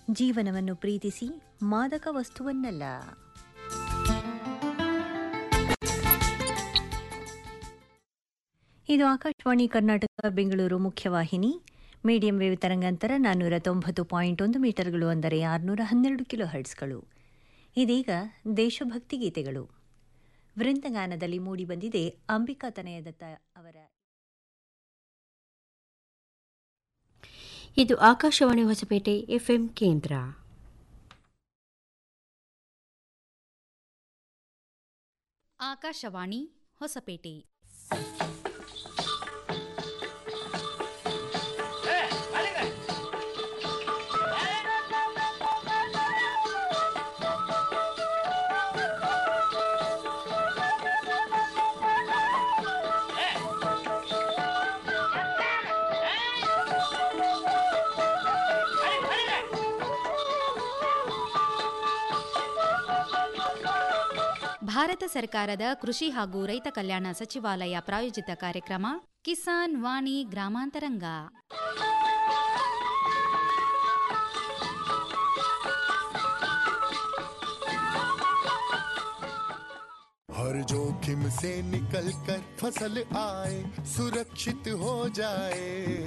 ಜೀವನವನ್ನು ಪ್ರೀತಿಸಿ ಮಾದಕ ವಸ್ತುವನ್ನಲ್ಲ ಇದು ಆಕಾಶವಾಣಿ ಕರ್ನಾಟಕ ಬೆಂಗಳೂರು ಮುಖ್ಯವಾಹಿನಿ ಮೀಡಿಯಂ ವೇವ್ ತರಂಗಾಂತರ ನಾನ್ನೂರ ತೊಂಬತ್ತು ಪಾಯಿಂಟ್ ಒಂದು ಮೀಟರ್ಗಳು ಅಂದರೆ ಆರುನೂರ ಹನ್ನೆರಡು ಕಿಲೋ ಹರ್ಟ್ಸ್ಗಳು ಇದೀಗ ದೇಶಭಕ್ತಿ ಗೀತೆಗಳು ವೃಂದಗಾನದಲ್ಲಿ ಮೂಡಿಬಂದಿದೆ ಅಂಬಿಕಾ ತನಯದತ್ತ ಅವರ ಇದು ಆಕಾಶವಾಣಿ ಹೊಸಪೇಟೆ ಎಫ್ಎಂ ಕೇಂದ್ರ ಆಕಾಶವಾಣಿ ಹೊಸಪೇಟೆ ಭಾರತ ಸರ್ಕಾರದ ಕೃಷಿ ಹಾಗೂ ರೈತ ಕಲ್ಯಾಣ ಸಚಿವಾಲಯ ಪ್ರಾಯೋಜಿತ ಕಾರ್ಯಕ್ರಮ ಕಿಸಾನ್ ವಾಣಿ ಗ್ರಾಮಾಂತರಂಗ हर जोखिम से निकल कर फसल आए सुरक्षित हो जाए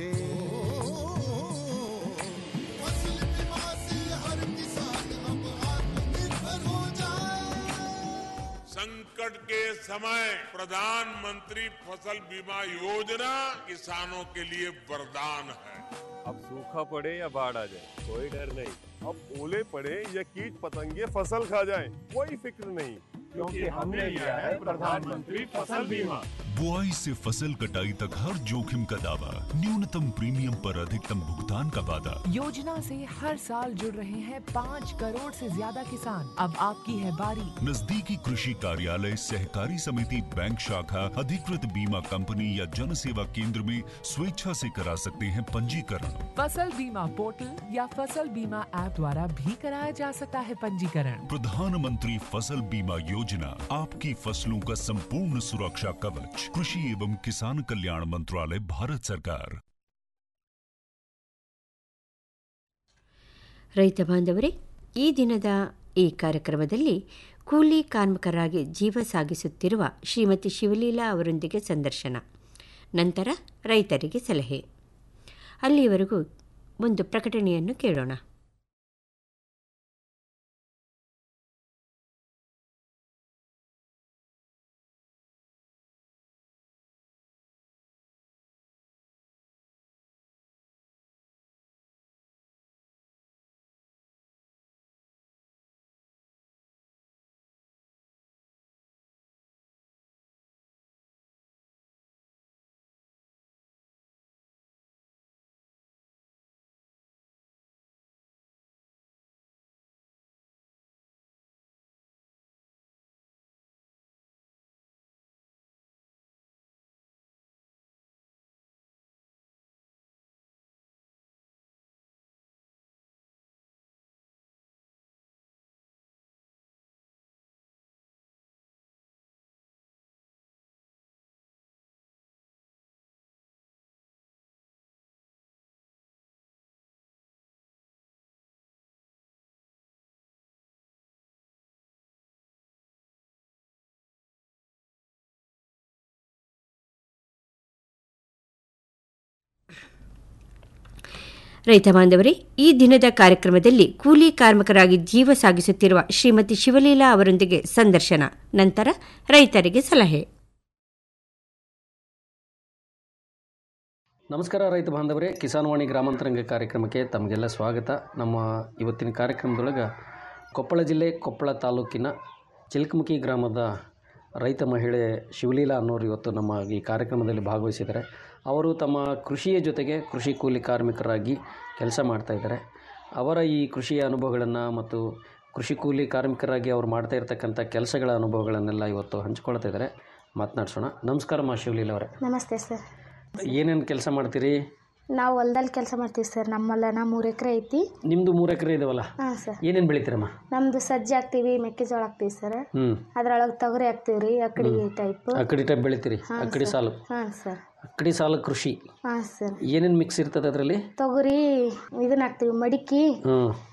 फसल बीमा से हर किसान अब आत्मनिर्भर हो जाए संकट के समय प्रधानमंत्री फसल बीमा योजना किसानों के लिए वरदान है अब सूखा पड़े या बाढ़ आ जाए कोई डर नहीं अब ओले पड़े या कीट पतंगे फसल खा जाए कोई फिक्र नहीं क्योंकि हमने लिया है प्रधानमंत्री फसल बीमा बुआई से फसल कटाई तक हर जोखिम का दावा न्यूनतम प्रीमियम पर अधिकतम भुगतान का वादा योजना से हर साल जुड़ रहे हैं पाँच करोड़ से ज्यादा किसान अब आपकी है बारी नजदीकी कृषि कार्यालय सहकारी समिति बैंक शाखा अधिकृत बीमा कंपनी या जन सेवा केंद्र में स्वेच्छा से करा सकते हैं पंजीकरण फसल बीमा पोर्टल या फसल बीमा ऐप द्वारा भी कराया जा सकता है पंजीकरण प्रधानमंत्री फसल बीमा योजना आपकी फसलों का संपूर्ण सुरक्षा कवच कृषि एवं किसान कल्याण मंत्रालय भारत सरकार ರೈತ ಬಾಂಧವರೇ ಈ ದಿನದ ಈ ಕಾರ್ಯಕ್ರಮದಲ್ಲಿ ಕೂಲಿ ಕಾರ್ಮಿಕರಾಗಿ ಜೀವ ಸಾಗಿಸುತ್ತಿರುವ ಶ್ರೀಮತಿ ಶಿವಲೀಲಾ ಅವರೊಂದಿಗೆ ಸಂದರ್ಶನ ನಂತರ ರೈತರಿಗೆ ಸಲಹೆ ಅಲ್ಲಿಯವರೆಗೂ ಒಂದು ಪ್ರಕಟಣೆಯನ್ನು ಕೇಳೋಣ ರೈತ ಬಾಂಧವರೇ ಈ ದಿನದ ಕಾರ್ಯಕ್ರಮದಲ್ಲಿ ಕೂಲಿ ಕಾರ್ಮಿಕರಾಗಿ ಜೀವ ಸಾಗಿಸುತ್ತಿರುವ ಶ್ರೀಮತಿ ಶಿವಲೀಲಾ ಅವರೊಂದಿಗೆ ಸಂದರ್ಶನ ನಂತರ ರೈತರಿಗೆ ಸಲಹೆ ನಮಸ್ಕಾರ ರೈತ ಬಾಂಧವರೇ ಕಿಸಾನ್ವಾಣಿ ಗ್ರಾಮಾಂತರಂಗ ಕಾರ್ಯಕ್ರಮಕ್ಕೆ ತಮಗೆಲ್ಲ ಸ್ವಾಗತ ನಮ್ಮ ಇವತ್ತಿನ ಕಾರ್ಯಕ್ರಮದೊಳಗೆ ಕೊಪ್ಪಳ ಜಿಲ್ಲೆ ಕೊಪ್ಪಳ ತಾಲೂಕಿನ ಚಿಲ್ಕಮುಖಿ ಗ್ರಾಮದ ರೈತ ಮಹಿಳೆ ಶಿವಲೀಲಾ ಅನ್ನೋರು ಇವತ್ತು ನಮ್ಮ ಈ ಕಾರ್ಯಕ್ರಮದಲ್ಲಿ ಭಾಗವಹಿಸಿದ್ದಾರೆ ಅವರು ತಮ್ಮ ಕೃಷಿಯ ಜೊತೆಗೆ ಕೃಷಿ ಕೂಲಿ ಕಾರ್ಮಿಕರಾಗಿ ಕೆಲಸ ಮಾಡ್ತಾಯಿದ್ದಾರೆ ಅವರ ಈ ಕೃಷಿಯ ಅನುಭವಗಳನ್ನು ಮತ್ತು ಕೃಷಿ ಕೂಲಿ ಕಾರ್ಮಿಕರಾಗಿ ಅವ್ರು ಮಾಡ್ತಾ ಇರ್ತಕ್ಕಂಥ ಕೆಲಸಗಳ ಅನುಭವಗಳನ್ನೆಲ್ಲ ಇವತ್ತು ಹಂಚ್ಕೊಳ್ತಾ ಇದ್ದಾರೆ ಮಾತನಾಡ್ಸೋಣ ನಮಸ್ಕಾರ ಮಾ ಶಿವಲೀಲಾ ಅವರೇ ನಮಸ್ತೆ ಸರ್ ಏನೇನು ಕೆಲಸ ಮಾಡ್ತೀರಿ ನಾವು ಹೊಲ್ದಲ್ಲಿ ಕೆಲಸ ಮಾಡ್ತೀವಿ ಸರ್ ನಮ್ಮ ಹೊಲನ ಮೂರು ಎಕರೆ ಐತಿ ನಿಮ್ಮದು ಮೂರು ಎಕರೆ ಇದಾವಲ್ಲ ಹಾಂ ಸರ್ ಏನೇನು ಬೆಳಿತೀರಮ್ಮ ನಮ್ದು ಸಜ್ಜೆ ಹಾಕ್ತೀವಿ ಮೆಕ್ಕೆಜೋಳ ಹಾಕ್ತೀವಿ ಸರ್ ಹ್ಞೂ ಅದ್ರೊಳಗೆ ತೊಗರಿ ಹಾಕ್ತೀವಿ ರೀ ಅಕ್ಕಡಿ ಟೈಪ್ ಅಕ್ಕಡಿ ಟೈಪ್ ಬೆಳಿತೀರಿ ಹಾಂ ಅಕ್ಕಡಿ ಸರ್. ಸಾಲು ಹಾಂ ಸರ್ ಅಕ್ಕಡಿ ಸಾಲು ಕೃಷಿ ಹಾಂ ಸರ್ ಏನೇನು ಮಿಕ್ಸ್ ಇರ್ತದೆ ಅದರಲ್ಲಿ ತೊಗರಿ ಇದನ್ನ ಹಾಕ್ತೀವಿ ಮಡಿಕೆ ಹ್ಞೂ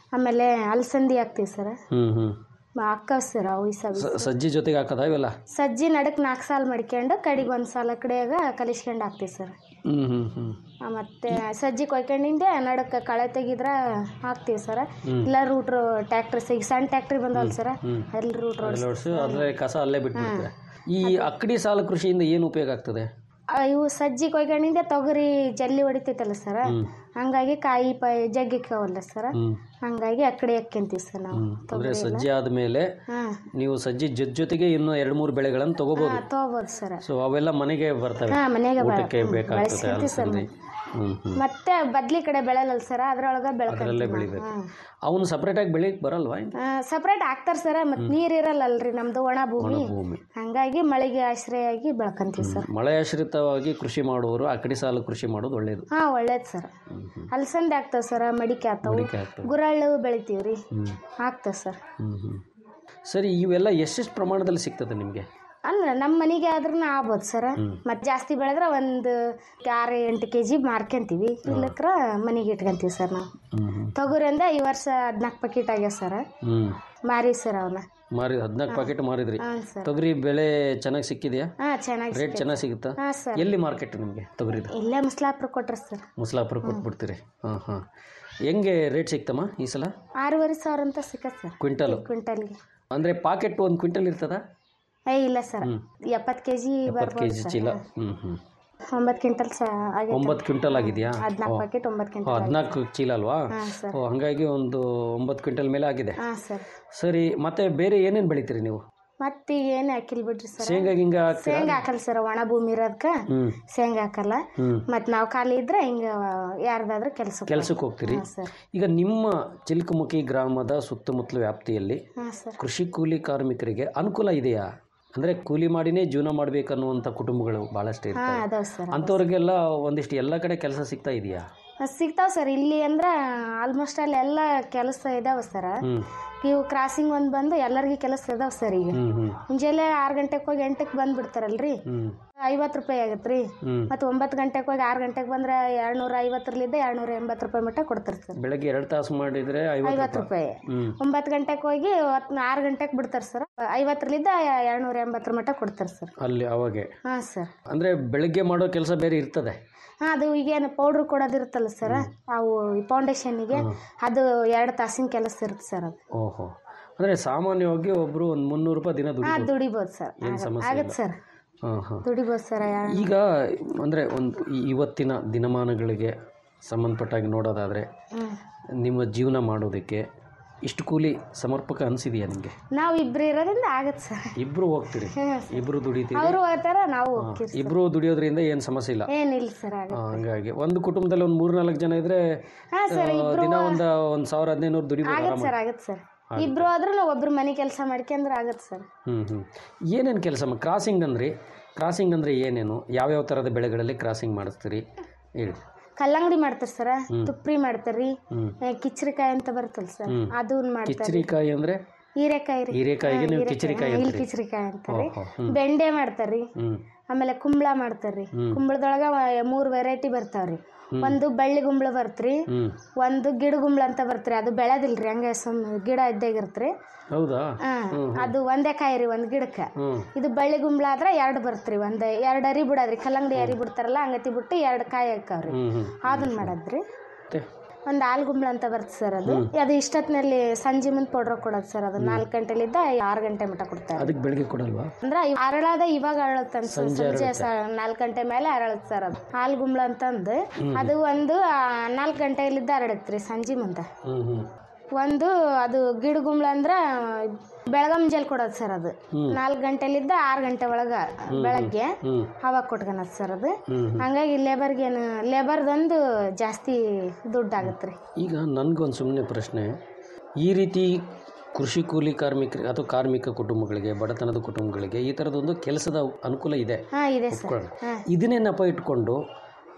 ಆಮೇಲೆ ಅಲಸಂದಿ ಹಾಕ್ತೀವಿ ಸರ್ ಹ್ಞೂ ಹ್ಞೂ ಹಾಕ್ಕವ್ ಸರ್ ಅವು ಈ ಸವಿ ಸ- ಸಜ್ಜಿ ಜೊತೆಗೆ ಹಾಕೋದಾ ಇವೆಲ್ಲ ಸಜ್ಜಿ ನಡಕ್ ನಾಲ್ಕು ಸಾಲ ಮಡ್ಕೊಂಡು ಕಡಿಗೆ ಒಂದು ಸಾಲ ಕಡೆಯಾಗ ಕಲಿಸ್ಕೊಂಡು ಹಾಕ್ತೀವಿ ಸರ್ ಹ್ಞೂ ಹ್ಞೂ ಹ್ಞೂ ಆ, ಮತ್ತೆ ಸಜ್ಜಿ ಕೊಯ್ಕೊಂಡಿಂದೆ ನಡಕ್ಕೆ ಕಳೆ ತೆಗಿದ್ರ ಹಾಕ್ತೀವಿ ಸರ್ ಇಲ್ಲ ರೂಟ್ರು ಟ್ಯಾಕ್ಟ್ರ್ ಈಗ ಸಣ್ಣ ಟ್ಯಾಕ್ಟ್ರಿ ಬಂದವಲ್ಲ ಸರ್ ಅಲ್ಲಿ ರೂಟ್ ರೋಡ್ ಲೋಡ್ಸು ಅದರ ಕಸ ಅಲ್ಲೇ ಬಿಟ್ಬಿಡ್ತೀರ ಈ ಅಕ್ಕಡಿ ಸಾಲ ಕೃಷಿಯಿಂದ ಏನು ಉಪಯೋಗ ಆಗ್ತದೆ ಇವು ಸಜ್ಜಿ ಕೊಯ್ಕೊಂಡಿಂದೆ ತೊಗರಿ ಜಲ್ಲಿ ಹೊಡಿತೈತಲ್ಲ ಸರ್ ಹಂಗಾಗಿ ಕಾಯಿ ಪೈ ಜಗ್ಗಿಕ್ಕವಲ್ಲ ಸರ್ ಹ್ಮ್. ಹಂಗಾಗಿ ಅಕ್ಕಡೆ ಹಾಕ್ಯಂತೀವಿ ಸರ್ ನಾವು ಅಂದರೆ ಸಜ್ಜಿ ಆದಮೇಲೆ ಹಾಂ ನೀವು ಸಜ್ಜಿ ಜೊತೆ ಜೊತೆಗೆ ಇನ್ನೂ ಎರಡು ಮೂರು ಬೆಳೆಗಳನ್ನು ತಗೋಬೋದು ತೊಗೋಬೋದು ಸರ್ ಸೊ ಅವೆಲ್ಲ ಮನೆಗೆ ಬರ್ತವೆ ಹಾಂ ಮನೆಗೆ ಬ- ಊಟಕ್ಕೆ ಹ್ಮ್, ಬೇಕಾಗ್ತದೆ ಬಳಸ್ಕೊಂತೀವಿ ಸರ್ ಅಲಸಂದಿ ಹ್ಞೂ ಹ್ಞೂ ಮತ್ತೆ ಬದ್ಲಿ ಕಡೆ ಬೆಳೆಯಲ್ಲ ಸರ್ ಅದ್ರೊಳಗೆ ಅದರಲ್ಲೇ ಬೆಳ್ಕೊಂತೀವಿ ಬೆಳಿಬೇಕು ಅವನು ಸಪ್ರೇಟಾಗಿ ಬೆಳಿಗ್ಗೆ ಬರಲ್ವಾ ಸಪ್ರೇಟ್ ಹಾಕ್ತಾರ ಸರ್ ಮತ್ತೆ ನೀರು ಇರಲ್ಲಲ್ರಿ ನಮ್ದು ಒಣ ಭೂಮಿ ಭೂಮಿ ಹಂಗಾಗಿ ಮಳೆಗೆ ಆಶ್ರಯಾಗಿ ಬೆಳ್ಕೊಂತೀವಿ ಸರ್ ಮಳೆ ಆಶ್ರಿತವಾಗಿ ಕೃಷಿ ಮಾಡುವವರು ಅಕ್ಕಡಿ ಸಾಲು ಕೃಷಿ ಮಾಡೋದು ಒಳ್ಳೆಯದು ಹಾಂ ಒಳ್ಳೇದು ಸರ್ ಅಲಸಂದೆ ಆಗ್ತಾವ ಸರ್ ಮಡಿಕೆ ಆಗ್ತಾವು ಮಡಿಕೆ ಆಗ್ತವೆ ಗುರಳ್ಳು ಬೆಳಿತೀವಿ ರೀ ಹ್ಞೂ ಆಗ್ತಾವ ಸರ್ ಹ್ಞೂ ಹ್ಞೂ ಸರಿ ಇವೆಲ್ಲ ಎಷ್ಟೆಷ್ಟು ಪ್ರಮಾಣದಲ್ಲಿ ಸಿಗ್ತದೆ ನಿಮಗೆ ಅಂದ್ರೆ ನಮ್ಮ ಮನೆಗೆ ಆದ್ರೂ ಆಗ್ಬೋದು ಸರ್ ಮತ್ತೆ ಜಾಸ್ತಿ ಬೆಳೆದ್ರೆ ಒಂದು ಆರು ಎಂಟು ಕೆ ಜಿ ಮಾರ್ಕೊಂತೀವಿ ಇಲ್ಲಕ್ರ ಮನೆಗೆ ಇಟ್ಕೊಂತೀವಿ ಸರ್ ನಾವು ಹ್ಞೂ ಹ್ಞೂ ತೊಗರಿ ಅಂದ ಈ ವರ್ಷ ಹದಿನಾಲ್ಕು ಪ್ಯಾಕೆಟ್ ಆಗ್ಯಾವ ಸರ್ ಹ್ಞೂ ಮಾರಿ ಸರ್ ಅವನ್ನ ಮಾರಿ ಹದಿನಾಲ್ಕು ಪ್ಯಾಕೆಟ್ ಮಾರಿದ್ರಿ ಹಾಂ ಸರ್ ತೊಗರಿ ಬೆಳೆ ಚೆನ್ನಾಗಿ ಸಿಕ್ಕಿದೆಯಾ ಹಾಂ ಚೆನ್ನಾಗಿ ರೇಟ್ ಚೆನ್ನಾಗಿ ಸಿಗುತ್ತಾ ಹಾಂ ಸರ್ ಎಲ್ಲಿ ಮಾರ್ಕೆಟ್ ನಿಮಗೆ ತೊಗರಿದು ಇಲ್ಲೇ ಮುಸ್ಲಾಪುರ ಕೊಟ್ರಿ ಸರ್ ಮುಸಲಾಪುರ ಕೊಟ್ಬಿಡ್ತೀರಿ ಹಾಂ ಹಾಂ ಹೆಂಗೆ ರೇಟ್ ಸಿಕ್ತಮ್ಮ ಈ ಸಲ ಆರೂವರೆ ಸಾವಿರ ಅಂತ ಸಿಕ್ಕತ್ ಸರ್ ಕ್ವಿಂಟಲು ಕ್ವಿಂಟಲ್ಗೆ ಅಂದರೆ ಪಾಕೆಟ್ ಒಂದು ಕ್ವಿಂಟಲ್ ಇರ್ತದ ಏ ಇಲ್ಲ ಸರ್ ಎಪ್ಪತ್ತು ಕೆ ಜಿ ಇಪ್ಪತ್ತು ಕೆ ಬರ್ಬೋದು ಜಿ ಸರ್ ಚೀಲ ಹ್ಞೂ ಹ್ಞೂ ಒಂಬತ್ತು ಕ್ವಿಂಟಲ್ ಸ ಆಗೈತೆ ಒಂಬತ್ತು ಕ್ವಿಂಟಲ್ ಆಗಿದೆಯಾ ಹದಿನಾಲ್ಕು ಪ್ಯಾಕೆಟ್ ಒಂಬತ್ತು ಕ್ವಿಂಟಲ್ ಹದಿನಾಲ್ಕು ಚೀಲ ಅಲ್ವಾ ಹಾಂ ಸರ್ ಓ ಹಾಗಾಗಿ ಒಂದು ಒಂಬತ್ತು ಕ್ವಿಂಟಲ್ ಮೇಲೆ ಆಗಿದೆ ಹಾಂ ಸರ್ ಸರಿ ಮತ್ತೆ ಬೇರೆ ಏನೇನು ಬೆಳಿತೀರಿ ನೀವು ಮತ್ತೆ ಈಗ ಏನು ಹಾಕಿಲ್ ಬಿಡ್ರಿ ಸರ್ ಶೇಂಗಾ ಗಿಂಗ ಹಾಕ್ತೀರಾ ಶೇಂಗಾ ಹಾಕಲ್ಲ ಸರ್ ಒಣ ಭೂಮಿ ಇರೋದಕ್ಕೆ ಹ್ಞೂ ಶೇಂಗಾ ಹಾಕಲ್ಲ ಹ್ಞೂ ಮತ್ತು ನಾವು ಖಾಲಿ ಇದ್ರೆ ಹಿಂಗೆ ಯಾರ್ದಾದ್ರೂ ಕೆಲಸ ಕೆಲಸಕ್ಕೆ ಹೋಗ್ತೀರಿ ಸರ್ ಈಗ ನಿಮ್ಮ ಚಿಲ್ಕಮುಖಿ ಗ್ರಾಮದ ಸುತ್ತಮುತ್ತಲ ವ್ಯಾಪ್ತಿಯಲ್ಲಿ ಹಾಂ ಸರ್ ಕೃಷಿ ಕೂಲಿ ಕಾರ್ಮಿಕರಿಗೆ ಅನುಕೂಲ ಇದೆಯಾ ಅಂದರೆ ಕೂಲಿ ಮಾಡಿನೇ ಜೀವನ ಮಾಡಬೇಕನ್ನುವಂಥ ಕುಟುಂಬಗಳು ಭಾಳಷ್ಟು ಹಾಂ ಇರ್ತವೆ ಅದಾವ ಸರ್ ಅಂಥವ್ರಿಗೆಲ್ಲ ಒಂದಿಷ್ಟು ಎಲ್ಲ ಕಡೆ ಕೆಲಸ ಸಿಗ್ತಾ ಇದೆಯಾ ಸಿಗ್ತಾವ ಸರ್ ಇಲ್ಲಿ ಅಂದ್ರೆ ಆಲ್ಮೋಸ್ಟ್ ಅಲ್ಲಿ ಎಲ್ಲ ಕೆಲಸ ಇದಾವ ಸರ್ ಹ್ಞೂ ಇವು ಕ್ರಾಸಿಂಗ್ ಒಂದು ಬಂದು ಎಲ್ಲರಿಗೂ ಕೆಲಸ ಇದಾವ ಸರ್ ಈಗ ಹ್ಞೂ ಹ್ಞೂ ಮುಂಜಾನೆ ಆರು ಗಂಟೆಗೆ ಹೋಗಿ ಎಂಟಕ್ಕೆ ಬಂದ್ಬಿಡ್ತಾರಲ್ರಿ ಹ್ಞೂ ಐವತ್ತು ರೂಪಾಯಿ ಆಗತ್ತೆ ರೀ ಹ್ಞೂ ಮತ್ತು ಒಂಬತ್ತು ಗಂಟೆಗೆ ಹೋಗಿ ಆರು ಗಂಟೆಗೆ ಬಂದ್ರೆ ಎರಡ್ನೂರ ಐವತ್ತರಲ್ಲಿದ್ದ ಎರಡ್ನೂರ ಎಂಬತ್ತು ರೂಪಾಯಿ ಮಟ್ಟ ಕೊಡ್ತಾರೆ ಸರ್ ಬೆಳಗ್ಗೆ ಎರಡು ತಾಸು ಮಾಡಿದರೆ ಐವತ್ತು ಐವತ್ತು ರೂಪಾಯಿ ಹ್ಞೂ ಒಂಬತ್ತು ಗಂಟೆಗೆ ಹೋಗಿ ಹೊತ್ತು ಆರು ಗಂಟೆಗೆ ಬಿಡ್ತಾರೆ ಸರ್ ಐವತ್ತರಲ್ಲಿದ್ದ ಎರಡ್ನೂರ ಎಂಬತ್ತರ ಮಟ್ಟ ಕೊಡ್ತಾರೆ ಸರ್ ಅಲ್ಲಿ ಅವಾಗೆ ಹಾಂ ಸರ್ ಅಂದರೆ ಬೆಳಗ್ಗೆ ಮಾಡೋ ಕೆಲಸ ಬೇರೆ ಇರ್ತದೆ ಹಾಂ ಅದು ಈಗೇನು ಪೌಡ್ರ್ ಕೊಡೋದಿರುತ್ತಲ್ಲ ಸರ್ ಅವು ಫೌಂಡೇಶನ್ನಿಗೆ ಅದು ಎರಡು ತಾಸಿನ ಕೆಲಸ ಇರುತ್ತೆ ಸರ್ ಅದು ಓಹೋ ಅಂದರೆ ಸಾಮಾನ್ಯವಾಗಿ ಒಬ್ಬರು ಒಂದು ಮುನ್ನೂರು ರೂಪಾಯಿ ದಿನ ಹಾಂ ದುಡಿಬೋದು ದುಡಿಬೋದು ಸರ್ ಏನು ಸಮಸ್ಯೆ ಆಗತ್ತೆ ಸರ್ ಹಾಂ ಹಾಂ ದುಡಿಬೋದು ಸರ್ ಯಾ- ಈಗ ಅಂದರೆ ಒಂದು ಈ- ಇವತ್ತಿನ ದಿನಮಾನಗಳಿಗೆ ಸಂಬಂಧಪಟ್ಟಾಗಿ ನೋಡೋದಾದರೆ ಹ್ಮ್. ನಿಮ್ಮ ಜೀವನ ಮಾಡೋದಕ್ಕೆ ಇಷ್ಟು ಕೂಲಿ ಸಮರ್ಪಕ ಅನಿಸಿದೆಯಾ ನಿಮಗೆ ನಾವು ಇಬ್ರು ಇರೋದ್ರಿಂದ ಆಗತ್ತೆ ಸರ್ ಇಬ್ಬರು ಹೋಗ್ತೀರಿ ಇಬ್ಬರು ದುಡಿತೀರಿ ಅವರು ಹೋಗ್ತಾರ ನಾವು ಹೋಗ್ತೀವಿ ಇಬ್ಬರು ದುಡಿಯೋದ್ರಿಂದ ಏನು ಸಮಸ್ಯೆ ಇಲ್ಲ ಏನಿಲ್ಲ ಸರ್ ಆಗತ್ತೆ ಆ, ಹಂಗಾಗಿ ಒಂದು ಕುಟುಂಬದಲ್ಲಿ ಒಂದು ಮೂರು ನಾಲ್ಕು ಜನ ಇದ್ರೆ ಹಾಂ ಸರ್ ಆ, ಇಬ್ರು ದಿನ ಒಂದು ಒಂದು ಸಾವಿರ ಹದಿನೈದು ದುಡಿಬೋದು ಆಗತ್ತೆ ಆರಾಮಾಗಿ ಸರ್ ಆಗತ್ತೆ ಸರ್ ಇಬ್ರು ಆದ್ರೂ ನಾವು ಒಬ್ರು ಮನೆ ಕೆಲಸ ಮಾಡ್ಕೊಂಡ್ರೆ ಆಗತ್ತೆ ಸರ್ ಹ್ಞೂ ಹ್ಞೂ ಏನೇನು ಕೆಲಸ ಕ್ರಾಸಿಂಗ್ ಅಂದ್ರಿ ಕ್ರಾಸಿಂಗ್ ಅಂದರೆ ಏನೇನು ಯಾವ್ಯಾವ ಥರದ ಬೆಳೆಗಳಲ್ಲಿ ಕ್ರಾಸಿಂಗ್ ಮಾಡಿಸ್ತೀರಿ ಹೇಳಿ ಕಲ್ಲಂಗಡಿ ಮಾಡ್ತಾರೆ ಸರ್ ತುಪ್ರಿ ಮಾಡ್ತಾರ್ರಿ ಹ್ಞೂ ಏ, ಕಿಚ್ರಿಕಾಯಿ ಅಂತ ಬರುತ್ತಲ್ಲ ಸರ್ ಅದನ್ನ ಮಾಡ್ತಾರೆ ಕಿಚ್ಚರಿಕಾಯಿ ಅಂದರೆ ಹೀರೆಕಾಯಿ ರೀ ಹೀರೆಕಾಯಿಗೆ ನೀವು ಕಿಚ್ಚರಿಕಾಯಿ ಇಲ್ಲಿ ಅಂತೀರಿ ಕಿಚ್ರಿಕಾಯಿ ಅಂತಾರ್ರಿ ಓಹೋ ಹ್ಞೂ ಬೆಂಡೆ ಮಾಡ್ತಾರ್ರಿ ಹ್ಞೂ ಆಮೇಲೆ ಕುಂಬಳ ಮಾಡ್ತಾರ್ರಿ ಕುಂಬಳದೊಳಗ ಮೂರು ವೆರೈಟಿ ಬರ್ತಾವ್ರಿ ಒಂದು ಬಳ್ಳಿ ಗುಂಬಳ ಬರ್ತ್ರಿ ಹ್ಞೂ ಒಂದು ಗಿಡ ಗುಂಬಳ ಅಂತ ಬರ್ತ್ರಿ ಅದು ಬೆಳೆದಿಲ್ರಿ ಹಂಗೆ ಸುಮ್ ಗಿಡ ಇದ್ದಾಗಿರ್ತ್ರಿ ಹೌದಾ ಹಾ ಅದು ಒಂದೇ ಕಾಯಿ ರೀ ಒಂದು ಗಿಡಕ್ಕೆ ಹ್ಞೂ ಇದು ಬಳ್ಳಿ ಗುಂಬಳ ಆದ್ರೆ ಎರಡು ಬರ್ತ್ರಿ ಒಂದು ಎರಡು ಅರಿ ಬಿಡೋದ್ರಿ ಕಲ್ಲಂಗಡಿ ಅರಿ ಬಿಡ್ತಾರಲ್ಲ ಹಂಗತಿ ಬಿಟ್ಟು ಎರಡು ಕಾಯಿ ಹಾಕಾವ್ರಿ ಹ್ಞೂ ಹ್ಞೂ ಅದನ್ನ ಮಾಡದ್ರಿ ಮತ್ತೆ ಒಂದು ಹಾಲು ಗುಂಬಳ ಅಂತ ಬರ್ತದೆ ಸರ್ ಅದು ಅದು ಇಷ್ಟೊತ್ತಿನಲ್ಲಿ ಸಂಜೆ ಮುಂದೆ ಪೌಡ್ರ್ ಕೊಡೋದು ಸರ್ ಅದು ನಾಲ್ಕು ಗಂಟೆಲಿದ್ದ ಆರು ಗಂಟೆ ಮಟ್ಟ ಕೊಡ್ತಾರೆ ಅದಕ್ಕೆ ಬೆಳಗ್ಗೆ ಕೊಡಲ್ವಾ ಅಂದ್ರೆ ಇವ್ ಅರಳಾದ ಇವಾಗ ಅರಳತ್ತ ಸಂಜೆ ನಾಲ್ಕು ಗಂಟೆ ಮೇಲೆ ಅರಳತ್ ಸರ್ ಅದು ಹಾಲು ಗುಂಬಳ ಅಂತಂದು ಅದು ಒಂದು ನಾಲ್ಕು ಗಂಟೆಲಿದ್ದ ಅರಳತ್ರಿ ಸಂಜೆ ಮುಂದೆ ಹ್ಞೂ ಹ್ಞೂ ಒಂದು ಅದು ಗಿಡ ಗುಂಬಳ ಅಂದ್ರ ಬೆಳಗಾಂ ಜಲ್ ಕೊಡೋದು ಸರ್ ಅದು ನಾಲ್ಕು ಗಂಟೆಲಿದ್ದ ಆರು ಗಂಟೆ ಒಳಗ ಬೆಳಗ್ಗೆ ಹ್ಞೂ ಅವಾಗ ಕೊಟ್ಕೊಳದ್ ಸರ್ ಅದು ಹ್ಮ್. ಹಂಗಾಗಿ ಲೇಬರ್ಗೇನು ಲೇಬರ್ದೊಂದು ಜಾಸ್ತಿ ದುಡ್ಡು ಆಗತ್ತೆ ರೀ ಈಗ ನನಗೊಂದು ಸುಮ್ಮನೆ ಪ್ರಶ್ನೆ ಈ ರೀತಿ ಕೃಷಿ ಕೂಲಿ ಕಾರ್ಮಿಕರಿಗೆ ಅಥವಾ ಕಾರ್ಮಿಕ ಕುಟುಂಬಗಳಿಗೆ ಬಡತನದ ಕುಟುಂಬಗಳಿಗೆ ಈ ಥರದೊಂದು ಕೆಲಸದ ಅನುಕೂಲ ಇದೆ ಹಾ ಇದೆ ಸರ್ ಒಪ್ಕೊಳ್ಳೋಣ. ಹಾ ಇದನ್ನೇ ನೆಪ ಇಟ್ಕೊಂಡು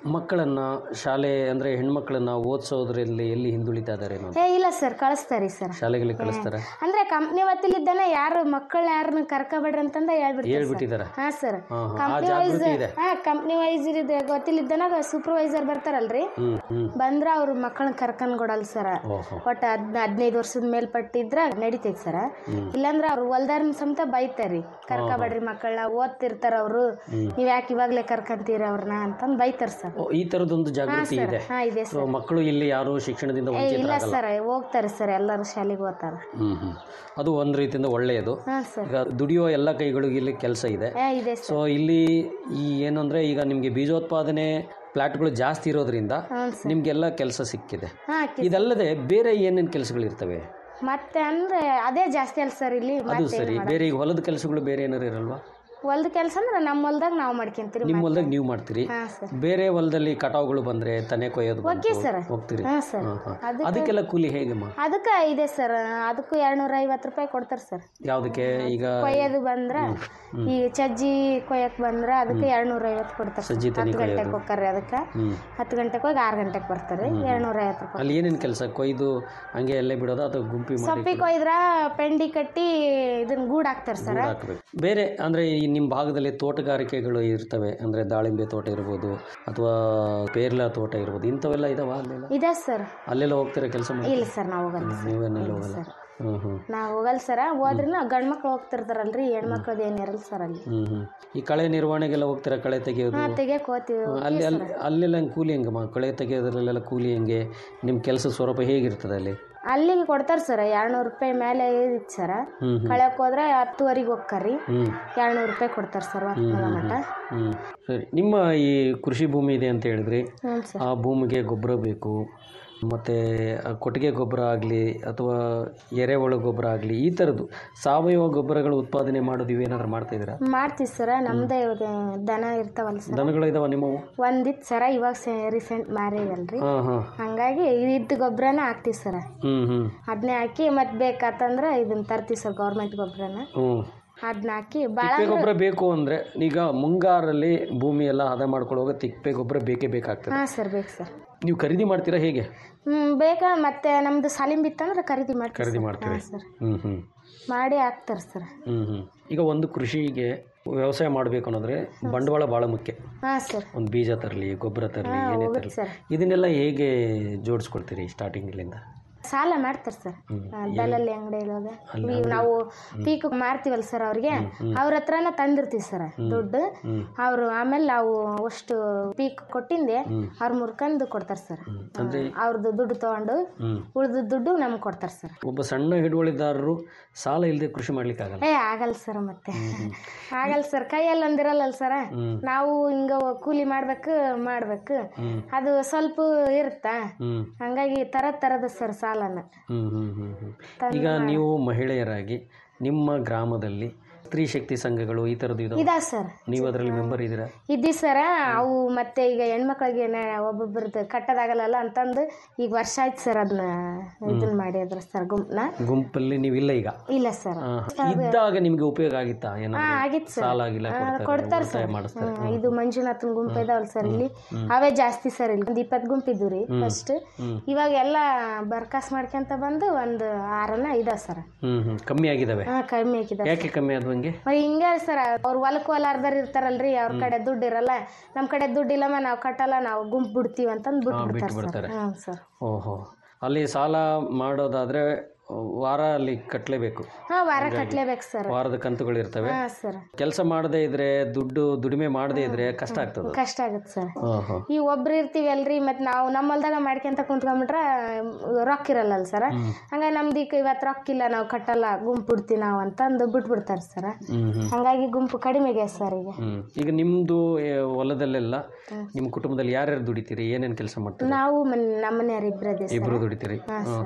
ಮಕ್ಕಳನ್ನ ಶಾಲೆ ಅಂದ್ರೆ ಹೆಣ್ಮಕ್ಳನ್ನ ಓದಿಸೋದ್ರಲ್ಲಿ ಎಲ್ಲಿ ಹಿಂದುಳಿತಾ ಇದಾರೆ ಏ ಇಲ್ಲ ಸರ್ ಕಳಿಸ್ತಾರಿ ಸರ್ ಶಾಲೆಗಳಿಗೆ ಕಳಿಸ್ತಾರೆ ಅಂದ್ರೆ ಕಂಪ್ನಿ ಹೊತ್ತಿಲಿದ್ದಾನೆ ಯಾರು ಮಕ್ಕಳು ಯಾರನ್ನ ಕರ್ಕೊಬೇಡ್ರಿ ಅಂತಂದ ಹೇಳ್ಬಿಡ್ತಾರೆ ಹೇಳ್ಬಿಟ್ಟಿದ್ದಾರೆ ಹಾ ಸರ್ ಹಾ, ಹಾ. ಆ ಕಂಪ್ನಿ ವೈಸ್ ಜಾಗೃತಿ ಇದೆ ಹಾ ಕಂಪ್ನಿ ವೈಸ್ ಗೊತ್ತಿಲ್ಲಿದ್ದಾನ ಸೂಪರ್ವೈಸರ್ ಬರ್ತಾರಲ್ರಿ ಹ್ಮ್ ಹ್ಮ್ ಬಂದ್ರ ಅವ್ರ ಮಕ್ಕಳನ್ನ ಕರ್ಕೊಂಡ್ ಕೊಡಲ್ಲ ಸರ್ ಓಹೋ ಒಟ್ಟು ಹದ್ ಹದಿನೈದು ವರ್ಷದ ಮೇಲ್ಪಟ್ಟಿದ್ರ ನಡಿತೈತಿ ಸರ್ ಹ್ಮ್. ಇಲ್ಲಾಂದ್ರ ಅವ್ರು ಹೊಲ್ದಾರ ಸಮೇತ ಬೈತಾರಿ ಕರ್ಕೊಬೇಡ್ರಿ ಮಕ್ಕಳನ್ನ ಓದ್ತಿರ್ತಾರ ಅವ್ರು ನೀವ್ ಯಾಕೆ ಇವಾಗ್ಲೇ ಕರ್ಕಂತೀರ ಅವ್ರನ್ನ ಅಂತಂದ್ ಬೈತಾರ ಸರ್ ಓ, ಈ ತರದೊಂದು ಜಾಗೃತಿ sir. ಇದೆ ಹಾ, ಇದೆ ಸೊ ಮಕ್ಕಳು ಇಲ್ಲಿ ಯಾರು ಶಿಕ್ಷಣದಿಂದ ಏ ಇಲ್ಲ ವಂಚಿತರಾಗಲ್ಲ ಸರ್ ಹೋಗ್ತಾರೆ ಸರ್ ಎಲ್ಲರೂ ಶಾಲೆಗೆ ಹೋಗ್ತಾರ ಹ್ಮ್ ಹ್ಮ್ ಅದು ಒಂದು ರೀತಿಯಿಂದ ಒಳ್ಳೆಯದು ಹಾ ಸರ್ ಈಗ ದುಡಿಯೋ ಎಲ್ಲ ಕೈಗಳಿಗೂ ಇಲ್ಲಿ ಕೆಲಸ ಇದೆ ಏ ಇದೆ ಸೊ ಇಲ್ಲಿ ಈ ಏನಂದ್ರೆ ಈಗ ನಿಮಗೆ ಬೀಜೋತ್ಪಾದನೆ ಪ್ಲಾಟ್ಗಳು ಜಾಸ್ತಿ ಇರೋದ್ರಿಂದ ಹ್ಞೂ ಸರ್ ನಿಮ್ಗೆಲ್ಲ ಕೆಲಸ ಸಿಕ್ಕಿದೆ ಹಾ ಇದಲ್ಲದೆ ಬೇರೆ ಏನೇನು ಕೆಲಸಗಳಿರ್ತವೆ ಮತ್ತೆ ಅಂದ್ರೆ ಅದೇ ಜಾಸ್ತಿ ಅಲ್ಲ ಸರ್ ಇಲ್ಲಿ ಅದು ಮತ್ತೆ ಸರಿ ಬೇರೆ ಈಗ ಹೊಲದ ಕೆಲಸಗಳು ಬೇರೆ ಏನಾರು ಇರಲ್ವಾ ಹೊಲ್ದ ಕೆಲಸ ಅಂದ್ರೆ ನಮ್ಮ ಹೊಲ್ದಾಗ ನಾವು ಮಾಡ್ಕೊಂತೀರಿ ನಿಮ್ಮ ಹೊಲದಾಗ ನೀವು ಮಾಡ್ತೀರಿ ಹಾ ಸರ್ ಬೇರೆ ಹೊಲದಲ್ಲಿ ಕಟಾವುಗಳು ಬಂದ್ರೆ ತನೆ ಕೊಯ್ಯೋದು ಬಂತು, ಓಕೆ ಸರ್ ಹೋಗ್ತೀರಿ ಹಾ ಸರ್ ಹಾ, ಹಾ. ಅದಕ್ಕೆ- ಅದಕ್ಕೆಲ್ಲ ಕೂಲಿ ಹೇಗಮ್ಮ ಅದಕ್ಕೆ ಇದೆ ಸರ್ ಅದಕ್ಕೂ ಎರಡ್ನೂರ ಐವತ್ತು ರೂಪಾಯಿ ಕೊಡ್ತಾರೆ ಸರ್ ಯಾವುದಕ್ಕೆ ಈಗ ಕೊಯ್ಯೋದು ಬಂದ್ರ ಈ ಚಜ್ಜಿ ಕೊಯ್ಯಕ್ ಬಂದ್ರ ಅದಕ್ಕೆ ಎರಡ್ನೂರ ಐವತ್ತು ಕೊಡ್ತಾರೆ ಸಜ್ಜಿ ತೆನೆ ಹತ್ತು ಗಂಟೆಗೆ ಕೊಯ್ಯೋದು. ಹೋಗ್ತಾರೆ ಅದಕ್ಕೆ ಹ್ಮ್ ಹತ್ತು ಗಂಟೆಗೆ ಹೋಗಿ ಆರು ಗಂಟೆಗೆ ಬರ್ತಾರೆ ಎರಡ್ನೂರ ಐವತ್ತು ರೂಪಾಯಿ ಅಲ್ಲಿ ಏನೇನು ಕೆಲಸ ಕೊಯ್ದು ಹಂಗೆ ಎಲ್ಲೇ ಬಿಡೋದು ಅಥವಾ ಗುಂಪಿ ಮಾಡಿ ಸೊಪ್ಪಿ ಕೊಯ್ದ್ರ ಪೆಂಡಿ ಕಟ್ಟಿ ಇದನ್ನ ಗೂಡ್ ಹಾಕ್ತಾರೆ ಸರ್ ಗೂಡು ಹಾಕ್ಬೇಕು ಬೇರೆ ಅಂದ್ರೆ ಈ ನಿಮ್ಮ ಭಾಗದಲ್ಲಿ ತೋಟಗಾರಿಕೆಗಳು ಇರ್ತವೆ ಅಂದ್ರೆ ದಾಳಿಂಬೆ ತೋಟ ಇರ್ಬೋದು ಅಥವಾ ಪೇರ್ಲ ತೋಟ ಇರ್ಬೋದು ಇಂಥವೆಲ್ಲ ಇದಾವ ಅಲ್ಲೆಲ್ಲ ಇದೆ ಸರ್ ಅಲ್ಲೆಲ್ಲ ಹೋಗ್ತೀರಾ ಕೆಲಸ ಮಾಡಿ ಇಲ್ಲ ಸರ್ ನಾವು ಹೋಗಲ್ಲ ಸರ್ ನೀವೇನೆಲ್ಲ ಹೋಗಲ್ಲ ಹ್ಮ್ ಹ್ಮ್ ನಾವು ಹೋಗಲ್ಲ ಸರ ಹೋದ್ರೂ ಗಂಡ್ ಮಕ್ಳು ಹೋಗ್ತಿರ್ತಾರಲ್ರಿ ಹೆಣ್ಮಕ್ಳದ್ದು ಏನ್ ಇರಲ್ಲ ಸರ್ ಅಲ್ಲಿ ಹ್ಮ್ ಹ್ಮ್ ಈ ಕಳೆ ನಿರ್ವಹಣೆಗೆಲ್ಲ ಹೋಗ್ತೀರಾ ಕಳೆ ತೆಗೆಯೋದು ಹಾ ತೆಗಿಯಕ್ ಹೋಗ್ತೀವಿ ಅಲ್ಲಿ ಅಲ್ಲಿ ಅಲ್ಲೆಲ್ಲ ಹೆಂಗೆ ಕೂಲಿ ಹೆಂಗಮ್ಮ ಕಳೆ ತೆಗೆಯೋದ್ರಲ್ಲೆಲ್ಲ ಕೂಲಿ ಹೆಂಗೆ ನಿಮ್ಮ ಕೆಲಸ ಸ್ವರೂಪ ಹೇಗಿರ್ತದೆ ಅಲ್ಲಿ ಅಲ್ಲಿಗೆ ಕೊಡ್ತಾರೆ ಸರ್ ಎರಡ್ನೂರು ರೂಪಾಯಿ ಮೇಲೆ ಇತ್ತು ಸರ ಹ್ಮ್ ಹ್ಮ್ ಕಳ್ಯಕ್ ಹೋದ್ರೆ ಹತ್ತುವರೆಗೆ ಹೋಗ್ಕರಿ ಹ್ಮ್ ಎರಡ್ನೂರು ರೂಪಾಯಿ ಕೊಡ್ತಾರೆ ಸರ್ ಹೊತ್ತು ಮಟ ಹ್ಮ್ ಸರಿ ನಿಮ್ಮ ಈ ಕೃಷಿ ಭೂಮಿ ಇದೆ ಅಂತ ಹೇಳಿದ್ರಿ ಹ್ಞೂ ಸರ್ ಆ ಭೂಮಿಗೆ ಗೊಬ್ಬರ ಬೇಕು ಮತ್ತು ಕೊಟ್ಟಿಗೆ ಗೊಬ್ಬರ ಆಗಲಿ ಅಥವಾ ಎರೆಹುಳ ಗೊಬ್ಬರ ಆಗಲಿ ಈ ಥರದ್ದು ಸಾವಯವ ಗೊಬ್ಬರಗಳ ಉತ್ಪಾದನೆ ಮಾಡೋದು ಇವೇನಾದ್ರೂ ಮಾಡ್ತಾ ಇದ್ದೀರಾ ಮಾಡ್ತೀವಿ ಸರ ನಮ್ದೇ ಇವಾಗ ದನ ಇರ್ತಾವಲ್ಲ ಸರ್ ದನಗಳು ಇದಾವ ನಿಮ್ಮವು ಒಂದಿತ್ತು ಸರ ಇವಾಗ ರೀಸೆಂಟ್ ಮಾರಿವಲ್ರಿ ಹಾಂ ಹಾಂ ಹಂಗಾಗಿ ಇದ್ದ ಗೊಬ್ಬರನ ಹಾಕ್ತೀವಿ ಸರ ಹ್ಞೂ ಹ್ಞೂ ಅದನ್ನೇ ಹಾಕಿ ಮತ್ತೆ ಬೇಕಾತಂದ್ರೆ ಇದನ್ನ ತರ್ತೀವಿ ಸರ್ ಗೌರ್ಮೆಂಟ್ ಗೊಬ್ಬರನ ಹ್ಞೂ ಅದನ್ನ ಹಾಕಿ ಭಾಳ ತಿಪ್ಪೆ ಗೊಬ್ಬರ ಬೇಕು ಅಂದರೆ ಈಗ ಮುಂಗಾರಲ್ಲಿ ಭೂಮಿ ಎಲ್ಲ ಹದ ಮಾಡ್ಕೊಳ್ಳುವಾಗ ತಿಪ್ಪೆ ಗೊಬ್ಬರ ಬೇಕೇ ಬೇಕಾಗ್ತದೆ ಹಾಂ ಸರ್ ಬೇಕು ಸರ್ ನೀವು ಖರೀದಿ ಮಾಡ್ತೀರಾ ಹೇಗೆ ಹ್ಞೂ ಬೇಕಾ ಮತ್ತೆ ನಮ್ದು ಸಾಲಿಮ್ ಬಿತ್ತಂದ್ರೆ ಖರೀದಿ ಮಾಡ್ತೀವಿ ಖರೀದಿ ಸರ್. ಮಾಡ್ತೀವಿ ಹಾಂ ಸರ್ ಹ್ಞೂ ಹ್ಞೂ ಮಾಡಿ ಹಾಕ್ತಾರೆ ಸರ್ ಹ್ಞೂ ಹ್ಞೂ ಈಗ ಒಂದು ಕೃಷಿಗೆ ವ್ಯವಸಾಯ ಮಾಡಬೇಕು ಅನ್ನೋದ್ರೆ ಬಂಡವಾಳ ಭಾಳ ಮುಖ್ಯ ಹಾಂ ಸರ್ ಒಂದು ಬೀಜ ತರಲಿ ಗೊಬ್ಬರ ತರಲಿ ಹಾಂ ಏನೇ ಹೋಗುತ್ತೆ ತರಲಿ ಸರ್ ಇದನ್ನೆಲ್ಲ ಹೇಗೆ ಜೋಡಿಸ್ಕೊಳ್ತೀರಿ ಸ್ಟಾರ್ಟಿಂಗ್ಲಿಂದ ಸಾಲ ಮಾಡ್ತಾರೆ ಸರ್ ಹ್ಮ್. ದಲ್ಲಲ್ಲಿ ಅಂಗಡಿ ಇವಾಗ ಅಲ್ಲಿ ಇವ್ ನಾವು ಪೀಕ್ ಮಾರ್ತೀವಲ್ಲ ಸರ್ ಅವ್ರಿಗೆ ಅವ್ರ ಹತ್ರನ ತಂದಿರ್ತೀವಿ ಸರ್ ದುಡ್ಡು ಹ್ಮ್. ಅವರು ಆಮೇಲೆ ನಾವು ಅಷ್ಟು ಪೀಕ್ ಕೊಟ್ಟಿಂದೆ ಅವ್ರ ಮುರ್ಕಂದು ಕೊಡ್ತಾರೆ ಸರ್ ಅಂದ್ರೆ ಅವ್ರದ್ದು ದುಡ್ಡು ತಗೊಂಡು ಹ್ಮ್. ಉಳ್ದ ದುಡ್ಡು ನಮ್ಗೆ ಕೊಡ್ತಾರೆ ಸರ್ ಒಬ್ಬ ಸಣ್ಣ ಹಿಡುವಳಿದಾರರು ಸಾಲ ಇಲ್ಲದೆ ಕೃಷಿ ಮಾಡ್ಲಿಕ್ಕೆ ಆಗಲ್ಲ ಏ ಆಗಲ್ಲ ಸರ್ ಮತ್ತೆ ಆಗಲ್ಲ ಸರ್ ಕೈಯಲ್ಲಿ ಒಂದಿರಲ್ಲ ಸರ ಹ್ಮ್. ನಾವು ಹಿಂಗ ಕೂಲಿ ಮಾಡ್ಬೇಕು ಮಾಡ್ಬೇಕು ಹ್ಮ್. ಅದು ಸ್ವಲ್ಪ ಇರುತ್ತಾ ಹ್ಮ್ ಹಂಗಾಗಿ ತರದ ತರದ ಸರ್ ಸಾಲನ ಹ್ಮ್ ಹ್ಮ್ ಹ್ಮ್ ಹ್ಮ್ ಈಗ ನೀವು ಮಹಿಳೆಯರಾಗಿ ನಿಮ್ಮ ಗ್ರಾಮದಲ್ಲಿ ಸ್ತ್ರೀ ಶಕ್ತಿ ಸಂಘಗಳು ಈ ಥರದ್ದು ಇದಾವೆ ಇದಾ ಸರ್ ನೀವು ಅದರಲ್ಲಿ ಮೆಂಬರ್ ಇದ್ದೀರಾ ಇದ್ದಿ ಸರ ಅವು ಮತ್ತೆ ಈಗ ಹೆಣ್ಮಕ್ಳಿಗೆ ಒಬ್ಬೊಬ್ಬರದ್ದು ಕಟ್ಟೋದಾಗಲ್ಲ ಅಂತಂದು ಈಗ ವರ್ಷ ಆಯ್ತು ಸರ್ ಅದನ್ನ ಇದನ್ನ ಮಾಡಿದ್ರ ಸರ್ ಗುಂಪನ್ನ ಗುಂಪಲ್ಲಿ ನೀವಿಲ್ಲ ಈಗ ಇಲ್ಲ ಸರ್ ಆ, ಇದ್ದಾಗ ನಿಮ್ಗೆ ಉಪಯೋಗ ಆಗಿತ್ತಾ ಹಾ ಏನಾದ್ರು ಆಗಿತ್ತು ಸರ್ ಸಾಲ ಆಗಿಲ್ಲ ಕೊಡ್ತಾರೆ ಕೊಡ್ತಾರೆ ಉಳಿತಾಯ ಸರ್ ಮಾಡಿಸ್ತಾರೆ ಹ್ಮ್, ಇದು ಮಂಜುನಾಥನ್ ಗುಂಪು ಇದಾವಲ್ಲ ಸರ್ ಇಲ್ಲಿ ಅವೇ ಜಾಸ್ತಿ ಸರ್ ಇಲ್ಲಿ ಒಂದು ಇಪ್ಪತ್ತು ಗುಂಪು ಇದ್ದು ರೀ ಫಸ್ಟ್ ಹ್ಮ್. ಇವಾಗ ಎಲ್ಲ ಬರ್ಕಾಸ್ ಮಾಡ್ಕೊಂತ ಬಂದು ಒಂದು ಆರನ ಇದಾವ ಸರ್ ಹ್ಮ್ ಹ್ಮ್ ಕಮ್ಮಿ ಆಗಿದಾವೆ ಹಾ ಕಮ್ಮಿ ಹಾಕಿದಾವೆ ಯಾಕೆ ಕಮ್ಮಿ ಅದು ಹಂಗೆ మరి ಹಿಂಗೆ ಸರ್ ಅವ್ರು ಹೊಲಕ್ಕೆ ಹೊಲಾರ್ದಾರ ಇರ್ತಾರಲ್ರಿ ಅವ್ರ ಕಡೆ ದುಡ್ಡು ಇರಲ್ಲ ನಮ್ಮ ಕಡೆ ದುಡ್ಡು ಇಲ್ಲಮ್ಮ ನಾವು ಕಟ್ಟಲ್ಲ ನಾವು ಗುಂಪು ಬಿಡ್ತೀವಿ ಅಂತಂದು ಬಿಟ್ಬಿಡ್ತಾರೆ ಬಿಟ್ಬಿಡ್ತಾರೆ. ಸರ್ ಹ್ಞೂ ಸರ್ ಓಹೋ ಅಲ್ಲಿ ಸಾಲ ಮಾಡೋದಾದ್ರೆ ವಾರ ಅಲ್ಲಿ ಕಟ್ಟಲೇಬೇಕು ಹಾಂ ವಾರ ಕಟ್ಲೇಬೇಕು ಸರ್ ವಾರದ ಕಂತುಗಳು ಇರ್ತವೆ ಹಾಂ ಸರ್ ಕೆಲಸ ಮಾಡದೇ ಇದ್ರೆ ದುಡ್ಡು ದುಡಿಮೆ ಮಾಡದೇ ಇದ್ರೆ ಕಷ್ಟ ಆಗ್ತದೆ ಕಷ್ಟ ಆಗುತ್ತೆ ಸರ್ ಓಹೋ ಈ ಒಬ್ರು ಇರ್ತೀವಿ ಅಲ್ರಿ ಮತ್ತು ನಾವು ನಮ್ಮ ಹೊಲ್ದಾಗ ಮಾಡ್ಕೊಂತ ಕುಂತ್ಕೊಂಡ್ಬಿಟ್ರೆ ರೊಕ್ಕ ಇರಲ್ಲಲ್ಲ ಸರ್ ಹಂಗಾಗಿ ನಮ್ದು ಈಗ ಇವತ್ತು ರೊಕ್ಕ ಇಲ್ಲ ನಾವು ಕಟ್ಟಲ್ಲ ಗುಂಪು ಬಿಡ್ತೀವಿ ನಾವು ಅಂತಂದು ಬಿಟ್ಬಿಡ್ತಾರೆ ಸರ್ ಹ್ಮ್ ಹ್ಮ್ ಹಂಗಾಗಿ ಗುಂಪು ಕಡಿಮೆಗೆ ಸರ್ ಈಗ ಹ್ಮ್ ಈಗ ನಿಮ್ದು ಏ, ಹೊಲದಲ್ಲೆಲ್ಲ ನಿಮ್ಮ ಕುಟುಂಬದಲ್ಲಿ ಯಾರ್ಯಾರು ದುಡಿತೀರಿ ಏನೇನು ಕೆಲಸ ಮಾಡ್ತೀರಿ ನಾವು ಮನ್ ನಮ್ಮ ಮನೆಯವ್ರು ಇಬ್ಬರದೇ ಸರ್ ಇಬ್ರು ದುಡಿತೀರಿ ಹ್ಮ್ ಹ್ಮ್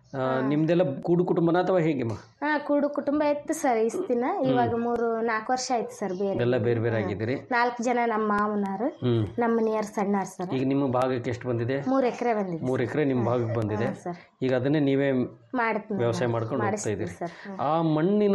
ಆ, ನಿಮ್ದೆಲ್ಲ ಕೂಡು ಕುಟುಂಬನ ಅಥವಾ ಹೇಗೆಮ್ಮ ಹಾ ಕೂಡು ಕುಟುಂಬ ಇತ್ತು ಸರ್ ಇಷ್ಟು ದಿನ ಇವಾಗ ಮೂರು ನಾಲ್ಕು ವರ್ಷ ಆಯ್ತು ಸರ್ ಬೇರೆ ಎಲ್ಲ ಬೇರೆ ಬೇರೆ ಆಗಿದ್ದೀರಿ ನಾಲ್ಕು ಜನ ನಮ್ಮ ಮಾವನಾರು ಹ್ಮ್ ನಮ್ಮ ಮನೆಯವ್ರು ಸಣ್ಣಾರ್ ಸರ್ ಈಗ ನಿಮ್ಮ ಭಾಗಕ್ಕೆ ಎಷ್ಟು ಬಂದಿದೆ ಮೂರು ಎಕರೆ ಬಂದಿದೆ ಮೂರು ಎಕರೆ ನಿಮ್ಮ ಭಾಗಕ್ಕೆ ಬಂದಿದೆ ಸರ್ ಈಗ ಅದನ್ನೇ ನೀವೇ ಮಾಡ್ತೀನಿ ವ್ಯವಸಾಯ ಮಾಡ್ಕೊಂಡು ಹೋಗ್ತಾ ಮಾಡಿಸ್ತೀವಿ ಇದ್ದೀರಿ ಸರ್ ಹ್ಮ್. ಆ ಮಣ್ಣಿನ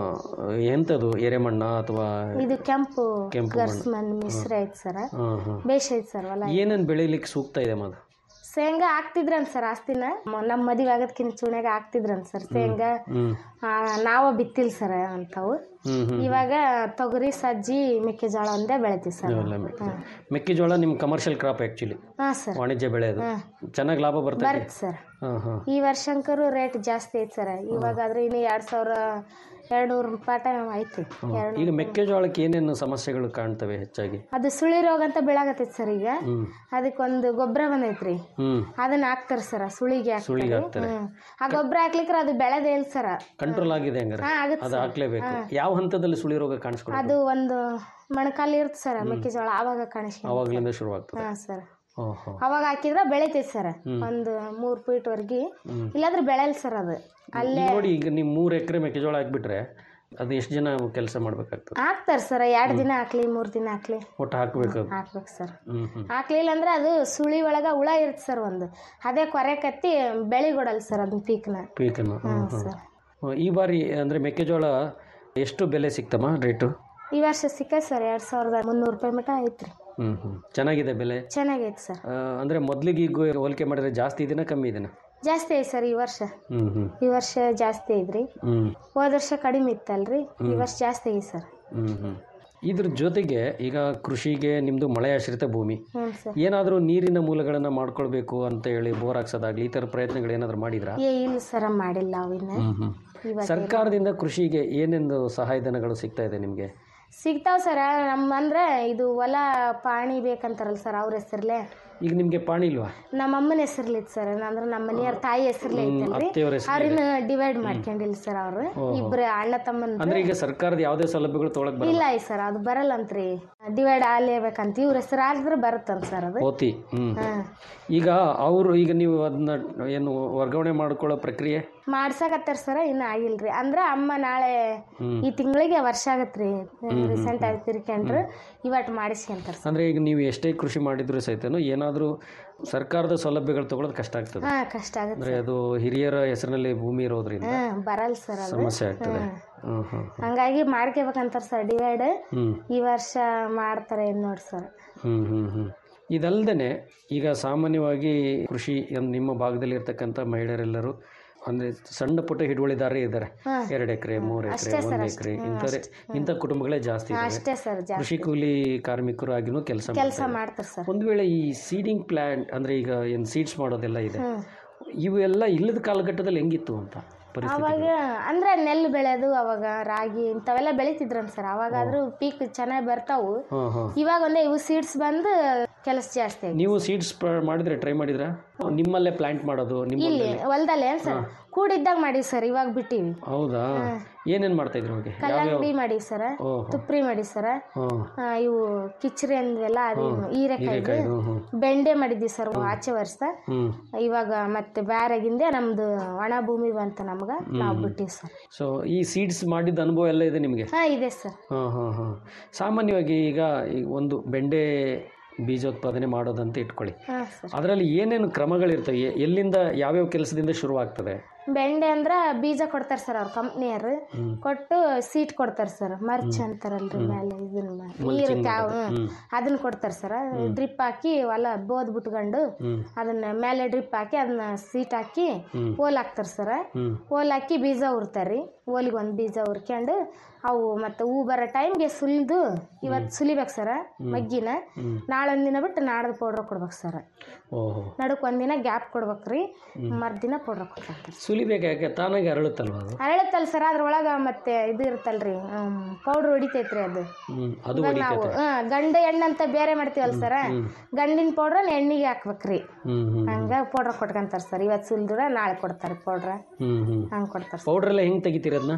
ಎಂಥದ್ದು ಎರೆಮಣ್ಣ ಅಥವಾ ಇದು ಕೆಂಪು ಕೆಂಪು ಗರ್ಸ್ ಮಣ್ಣು ಮಿಶ್ರ ಐತೆ ಸರ್ ಹಾಂ ಹಾಂ ಬೇಷ್ ಐತೆ ಸರ್ ಹೊಲ ಏನೇನು ಬೆಳಿಲಿಕ್ಕೆ ಸೂಕ್ತ ಇದೆ ಮದು ಶೇಂಗಾ ಹಾಕ್ತಿದ್ರಂತ ಸರ್ ಆಸ್ತಿನ ಮ- ನಮ್ಮ ಮದುವೆ ಆಗೋದ್ಕಿಂತ ಚೂನ್ಯಾಗ ಹಾಕ್ತಿದ್ರಂತ ಸರ್ ಶೇಂಗಾ ಹ್ಞೂ ಆ, ನಾವ ಬಿತ್ತಿಲ್ಲ ಸರ್ ಅಂಥವು ಹ್ಞೂ ಹ್ಞೂ ಇವಾಗ ತೊಗರಿ ಸಜ್ಜಿ ಮೆಕ್ಕೆಜೋಳ ಒಂದೇ ಬೆಳಿತೀವಿ ಸರ್ ಇವೆಲ್ಲ ಮೆಕ್ಕೆ- ಮೆಕ್ಕೆಜೋಳ ನಿಮ್ಮ ಕಮರ್ಷಿಯಲ್ ಕ್ರಾಪ್ ಆ್ಯಕ್ಚುಲಿ ಹಾಂ ಸರ್ ವಾಣಿಜ್ಯ ಬೆಳೆ ಅದು ಚೆನ್ನಾಗಿ ಲಾಭ ಬರ್ತದೆ ಬರುತ್ತೆ ಸರ್ ಹಾಂ ಹಾಂ ಈ ವರ್ಷಂಕರು ರೇಟ್ ಜಾಸ್ತಿ ಐತೆ ಸರ್ ಇವಾಗಾದ್ರೆ ಇನ್ನು ಎರಡು ಸಾವಿರ ಎರಡು ನೂರು ಪಾಠ ಐತಿ ಎರಡು ಈಗ ಮೆಕ್ಕೆಜೋಳಕ್ಕೆ ಏನೇನು ಸಮಸ್ಯೆಗಳು ಕಾಣ್ತವೆ ಹೆಚ್ಚಾಗಿ ಅದು ಸುಳಿ ರೋಗ ಅಂತ ಬೀಳಾಗತ್ತೈತಿ ಸರ್ ಈಗ ಹ್ಞೂ ಅದಕ್ಕೊಂದು ಗೊಬ್ಬರ ಬಂದೈತ್ರಿ ಹ್ಞೂ ಅದನ್ನ ಹಾಕ್ತಾರ ಸರ್ ಸುಳಿಗೆ ಸುಳಿಗೆ ಹಾಕ್ತಾರೆ ಹಾಕ್ತಾರೆ. ಹ್ಮ್. ಆ ಗೊಬ್ಬರ ಹಾಕ್ಲಿಕ್ರ ಅದು ಬೆಳೆದೇ ಇಲ್ಲ ಸರ್ ಕಂಟ್ರೋಲ್ ಆಗಿದೆ ಹಂಗಾರೆ ಹಾ ಆಗತ್ತೆ ಅದು ಹಾಕ್ಲೇಬೇಕು ಯಾವ ಹಂತದಲ್ಲಿ ಸುಳಿ ರೋಗ ಕಾಣಿಸ್ಕೊಳ್ಳೋದು ಅದು ಒಂದು ಮೊಣಕಾಲು ಇರುತ್ತೆ ಸರ್ ಮೆಕ್ಕೆಜೋಳ ಆವಾಗ ಕಾಣಿಸ್ಕೊಂಡು ಅವಾಗಲಿಂದ ಶುರುವಾಗ್ತದೆ ಹಾ ಸರ್ ಓಹೋ ಅವಾಗ ಹಾಕಿದ್ರೆ ಬೆಳಿತೈತಿ ಸರ್ ಒಂದು ಮೂರು ಫೀಟ್ ವರ್ಗಿ ಇಲ್ಲಾಂದ್ರೆ ಬೆಳೆಯಲ್ಲ ಸರ್ ಅದು ಅಲ್ಲೇ ಈಗ ನೋಡಿ ಈಗ ನೀವು ಮೂರು ಎಕರೆ ಮೆಕ್ಕೆಜೋಳ ಹಾಕ್ಬಿಟ್ರೆ ಅದು ಎಷ್ಟು ಜನ ಕೆಲಸ ಮಾಡ್ಬೇಕಾಗ್ತದೆ ಹಾಕ್ತಾರೆ ಸರ್ ಎರಡು ದಿನ ಹಾಕ್ಲಿ ಮೂರು ದಿನ ಹಾಕ್ಲಿ ಒಟ್ಟು ಹಾಕ್ಬೇಕು ಅದು ಹಾಕ್ಬೇಕು ಸರ್ ಹ್ಞೂ ಹ್ಞೂ ಹಾಕ್ಲಿಲ್ಲ ಅಂದ್ರೆ ಅದು ಸುಳಿ ಒಳಗ ಹುಳ ಇರುತ್ತೆ ಸರ್ ಒಂದು ಅದೇ ಕೊರೆ ಕತ್ತಿ ಬೆಳಿಗೊಡಲ್ಲ ಸರ್ ಅದನ್ನ ಪೀಕ್ನ ಪೀಕನ್ನು ಹ್ಮ್ ಸರ್ ಈ ಬಾರಿ ಅಂದರೆ ಮೆಕ್ಕೆಜೋಳ ಎಷ್ಟು ಬೆಲೆ ಸಿಕ್ತಮ್ಮ ರೇಟು ಈ ವರ್ಷ ಸಿಕ್ಕ ಸರ್ ಎರಡು ಸಾವಿರದ ಮುನ್ನೂರು ರೂಪಾಯಿ ಮಟ ಐತ್ರಿ ಹ್ಞೂ ಹ್ಞೂ ಚೆನ್ನಾಗಿದೆ ಬೆಲೆ ಚೆನ್ನಾಗೈತೆ ಸರ್ ಆ, ಅಂದರೆ ಮೊದಲಿಗೆ ಈಗ ಹೋಲಿಕೆ ಮಾಡಿದ್ರೆ ಜಾಸ್ತಿ ಇದೆನಾ ಕಮ್ಮಿ ಇದೆನಾ ಜಾಸ್ತಿ ಐತೆ ಸರ್ ಈ ವರ್ಷ ಹ್ಞೂ ಹ್ಞೂ ಈ ವರ್ಷ ಜಾಸ್ತಿ ಐತ್ರಿ ಹ್ಞೂ ಹೋದ ವರ್ಷ ಕಡಿಮೆ ಇತ್ತಲ್ರಿ ಈ ವರ್ಷ ಜಾಸ್ತಿ ಐತೆ ಸರ್ ಹ್ಞೂ ಹ್ಞೂ ಇದ್ರ ಜೊತೆಗೆ ಈಗ ಕೃಷಿಗೆ ನಿಮ್ಮದು ಮಳೆ ಆಶ್ರಿತ ಭೂಮಿ ಹ್ಞೂ ಸರ್ ಏನಾದರೂ ನೀರಿನ ಮೂಲಗಳನ್ನು ಮಾಡ್ಕೊಳ್ಬೇಕು ಅಂತ ಹೇಳಿ ಬೋರ್ ಹಾಕ್ಸೋದಾಗ್ಲಿ ಈ ಥರ ಪ್ರಯತ್ನಗಳು ಏನಾದರೂ ಮಾಡಿದ್ರಾ ಏ ಇಲ್ಲ ಸರ್ ಮಾಡಿಲ್ಲ ಅವಿನ್ನ ಹ್ಞೂ ಹ್ಞೂ ಇವಾಗ ಸರ್ಕಾರದಿಂದ ಕೃಷಿಗೆ ಏನೆಂದು ಸಹಾಯಧನಗಳು ಸಿಗ್ತಾ ಇದೆ ನಿಮಗೆ ಸಿಗ್ತಾವ ಸರ್ ನಮ್ಮ ಅಂದ್ರೆ ಇದು ಹೊಲ ಪಾಣಿ ಬೇಕಂತಾರಲ್ಲ ಸರ್ ಅವ್ರ ಹೆಸರ್ಲೆ ಈಗ ನಿಮಗೆ ಪಾಣಿ ಇಲ್ವಾ ನಮ್ಮ ಅಮ್ಮನ ಹೆಸರ್ಲಿತ್ತು ಸರ್ ಅಂದ್ರೆ ನಮ್ಮ ಮನೆಯವ್ರ ತಾಯಿ ಹೆಸರ್ಲೆ ಐತಲ್ರಿ ಅತ್ತೆಯವ್ರ ಹೆಸರು ಅವ್ರನ್ನ ಡಿವೈಡ್ ಮಾಡ್ಕೊಂಡಿಲ್ಲ ಸರ್ ಅವ್ರು ಇಬ್ರು ಅಣ್ಣ ತಮ್ಮನ್ ಅಂದ್ರೆ ಈಗ ಸರ್ಕಾರದ ಯಾವುದೇ ಸೌಲಭ್ಯಗಳು ತೊಗೊಳಕ್ ಬರಲ್ಲ ಇಲ್ಲ ಐ ಸರ್ ಅದು ಬರಲ್ಲಂತ್ರಿ ಡಿವೈಡ್ ಆಗ್ಲೇಬೇಕಂತ ಇವ್ರ ಹೆಸರು ಆಗಿದ್ರೆ ಬರುತ್ತಂತ ಸರ್ ಅದು ಓತಿ ಹ್ಮ್ ಹಾ ಈಗ ಅವರು ಈಗ ನೀವು ಅದನ್ನ ಏನು ವರ್ಗಾವಣೆ ಮಾಡ್ಕೊಳ್ಳೋ ಪ್ರಕ್ರಿಯೆ ಮಾಡ್ಸಕತ್ತಾರ ಸರ್ ಇನ್ನು ಆಗಿಲ್ರಿ ಅಂದ್ರ ಅಮ್ಮ ನಾಳೆ ಈ ತಿಂಗಳಿಗೆ ವರ್ಷ ಆಗತ್ರಿ ರೀಸೆಂಟ್ ಆಗಿ ತಿರ್ಕೊಂಡ್ರು ಇವತ್ತು ಮಾಡಿಸ್ಕೊಂತಾರ ಸರ್ ಅಂದ್ರೆ ಈಗ ನೀವು ಎಷ್ಟೇ ಕೃಷಿ ಮಾಡಿದ್ರು ಸಹಿತನು ಏನಾದರೂ ಸರ್ಕಾರದ ಸೌಲಭ್ಯಗಳು ತಗೊಳ್ಳೋದು ಕಷ್ಟ ಆಗ್ತದೆ ಹಾ ಕಷ್ಟ ಆಗತ್ತೆ ಅಂದ್ರೆ ಅದು ಹಿರಿಯರ ಹೆಸರಿನಲ್ಲಿ ಭೂಮಿ ಇರೋದ್ರಿಂದ ಹಾ ಬರಲ್ಲ ಸರ್ ಅದು ಸಮಸ್ಯೆ ಆಗ್ತದೆ ಹ್ಮ್ ಹ್ಮ್ ಹಂಗಾಗಿ ಮಾಡ್ಕೋಬೇಕಂತಾರ ಸರ್ ಡಿವೈಡ್ ಹ್ಮ್ ಈ ವರ್ಷ ಮಾಡ್ತಾರೆ ಏನ್ ನೋಡಿ ಸರ್ ಹ್ಮ್ ಹ್ಮ್ ಹ್ಮ್ ಇದಲ್ದೇ ಈಗ ಸಾಮಾನ್ಯವಾಗಿ ಕೃಷಿ ಅನ್- ನಿಮ್ಮ ಭಾಗದಲ್ಲಿ ಇರ್ತಕ್ಕಂಥ ಮಹಿಳೆಯರೆಲ್ಲರೂ ಅಂದ್ರೆ ಸಣ್ಣ ಪುಟ್ಟ ಹಿಡುವಳಿದಾರರೇ ಇದ್ದಾರೆ ಎರಡು ಎಕರೆ ಮೂರು ಎಕರೆ ಒಂದು ಎಕರೆ ಇಂಥವ್ರೆ ಇಂಥ ಕುಟುಂಬಗಳೇ ಜಾಸ್ತಿ ಇದ್ದಾವೆ ಅಷ್ಟೇ ಸರ್ ಜಾಸ್ತಿ ಕೃಷಿ ಕೂಲಿ ಕಾರ್ಮಿಕರು ಆಗಿನೂ ಕೆಲಸ ಕೆಲಸ ಮಾಡ್ತಾರೆ ಸರ್ ಒಂದು ವೇಳೆ ಈ ಸೀಡಿಂಗ್ ಪ್ಲಾಂಟ್ ಅಂದ್ರೆ ಈಗ ಏನು ಸೀಡ್ಸ್ ಮಾಡೋದೆಲ್ಲ ಇದೆ ಇವೆಲ್ಲ ಇಲ್ಲದ ಕಾಲಘಟ್ಟದಲ್ಲಿ ಹೆಂಗಿತ್ತು ಅಂತ ಪರಿಸ್ಥಿತಿ ಅವಾಗ ಅಂದ್ರೆ ನೆಲ್ಲು ಬೆಳೆದು ಅವಾಗ ರಾಗಿ ಇಂಥವೆಲ್ಲ ಬೆಳಿತಿದ್ರಂತ ಸರ್ ಅವಾಗಾದ್ರೂ ಪೀಕ್ ಚೆನ್ನಾಗಿ ಬರ್ತಾವು ಹಾಂ ಹಾಂ ಇವಾಗ ಒಂದೇ ಇವು ಸೀಡ್ಸ್ ಬಂದು ಕೆಲಸ ಜಾಸ್ತಿ ಆಗಿ ನೀವು ಸೀಡ್ಸ್ ಮಾಡಿದ್ರೆ ಟ್ರೈ ಮಾಡಿದ್ರ ನಿಮ್ಮಲ್ಲೇ ಪ್ಲಾಂಟ್ ಮಾಡೋದು ನಿಮ್ಮ ಇಲ್ಲಿ ಹೊಲ್ದಲ್ಲೇ ಏನ್ ಸರ್ ಕೂಡಿದ್ದಾಗ ಮಾಡೀವಿ ಸರ್ ಇವಾಗ ಬಿಟ್ಟಿವಿ ಹೌದಾ ಏನೇನ್ ಮಾಡ್ತಾ ಇದ್ರು ಹೋಗಿ ಕಲ್ಲಂಗಡಿ ಮಾಡೀವಿ ಸರ್ ಓಹೋ ತುಪ್ರಿ ಮಾಡಿ ಸರ್ ಹಾಂ ಇವು ಕಿಚರಿ ಅಂದ್ವೆಲ್ಲ ಅದು ಹೀರೆಕಾಯಿ ಹ್ಞೂ ಹ್ಞೂ ಬೆಂಡೆ ಮಾಡಿದ್ವಿ ಸರ್ ಆಚೆ ವರ್ಷ ಹ್ಞೂ ಇವಾಗ ಮತ್ತೆ ಬ್ಯಾರಾಗಿಂದೆ ನಮ್ದು ಒಣ ಭೂಮಿ ಬಂತ ನಮ್ಗ ನಾವು ಬಿಟ್ಟಿವಿ ಸರ್ ಸೊ ಈ ಸೀಡ್ಸ್ ಮಾಡಿದ ಅನುಭವ ಎಲ್ಲ ಇದೆ ನಿಮಗೆ ಹಾ ಇದೆ ಸರ್ ಹಾಂ ಹಾಂ ಹಾಂ ಸಾಮಾನ್ಯವಾಗಿ ಈಗ ಈ ಒಂದು ಬೆಂಡೆ ಬೀಜೋತ್ಪಾದನೆ ಮಾಡೋದಂತ ಇಟ್ಕೊಳ್ಳಿ ಹಾ ಸರ್ ಅದರಲ್ಲಿ ಏನೇನು ಕ್ರಮಗಳಿರ್ತವೆ ಎ- ಎಲ್ಲಿಂದ ಯಾವ್ಯಾವ ಕೆಲಸದಿಂದ ಶುರುವಾಗ್ತದೆ ಬೆಂಡೆ ಅಂದ್ರ ಬೀಜ ಕೊಡ್ತಾರ ಸರ್ ಅವ್ರ ಕಂಪ್ನಿಯರು ಕೊಟ್ಟು ಸೀಟ್ ಕೊಡ್ತಾರ ಸರ್ ಮರ್ಚ್ ಅಂತಾರಲ್ರಿ ಮೇಲೆ ಇದನ್ನ ನೀರು ಕಾವ್ ಅದನ್ನ ಕೊಡ್ತಾರ ಸರ್ ಡ್ರಿಪ್ ಹಾಕಿ ಹೊಲ ಬೋದ್ ಬಿಟ್ಕೊಂಡು ಅದನ್ನ ಮೇಲೆ ಡ್ರಿಪ್ ಹಾಕಿ ಅದನ್ನ ಸೀಟ್ ಹಾಕಿ ಓಲ್ ಹಾಕ್ತಾರ ಸರ್ ಓಲ್ ಹಾಕಿ ಬೀಜ ಉರ್ತಾರ್ರಿ ಓಲಿಗೆ ಒಂದು ಬೀಜ ಉರ್ಕೊಂಡು ಅವು ಮತ್ತೆ ಹೂ ಬರೋ ಟೈಮ್ಗೆ ಸುಲಿದು ಇವತ್ತು ಸುಲಿಬೇಕು ಸರ್ ಮಗ್ಗಿನ ನಾಳೊಂದ್ ದಿನ ಬಿಟ್ಟು ನಾಡ್ದು ಪೌಡ್ರ್ ಕೊಡ್ಬೇಕು ಸರ್ ಓಹೋ ನಡುಕ್ ಒಂದಿನ ಗ್ಯಾಪ್ ಕೊಡ್ಬೇಕ್ರಿ ಮರ್ದಿನ ಪೌಡ್ರ್ ಕೊಡ್ಬೇಕು ಸುಲಿಬೇಕು ಯಾಕೆ ತಾನಾಗಿ ಅರಳುತ್ತಲ್ವ ಅದು ಅರಳತ್ತಲ್ಲ ಸರ್ ಅದ್ರೊಳಗ ಮತ್ತೆ ಇದು ಇರ್ತಲ್ರಿ ಪೌಡ್ರ್ ಹೊಡಿತೈತ್ರಿ ಅದು ಹ್ಮ್ ಅದು ಇವಾಗ ನಾವು ಹೊಡಿತೈತೆ ಹಾ ಗಂಡ ಹೆಣ್ಣು ಅಂತ ಬೇರೆ ಮಾಡ್ತೀವಲ್ಲ ಸರ್ ಗಂಡಿನ ಪೌಡ್ರ್ ಎಣ್ಣಿಗೆ ಹಾಕ್ಬೇಕ್ರಿ ಹ್ಮ್ ಹ್ಮ್ ಹಂಗ ಪೌಡ್ರ್ ಕೊಟ್ಕೊಂತಾರ ಸರ್ ಇವತ್ತು ಸುಲ್ದ್ರ ನಾಳೆ ಕೊಡ್ತಾರೆ ಪೌಡ್ರ್ ಹ್ಮ್ ಹ್ಮ್ ಹಂಗ್ ಕೊಡ್ತಾರ ಪೌಡ್ರ್ ಎಲ್ಲ ಹೆಂಗ್ ತೆಗಿತೀರ ಅದನ್ನ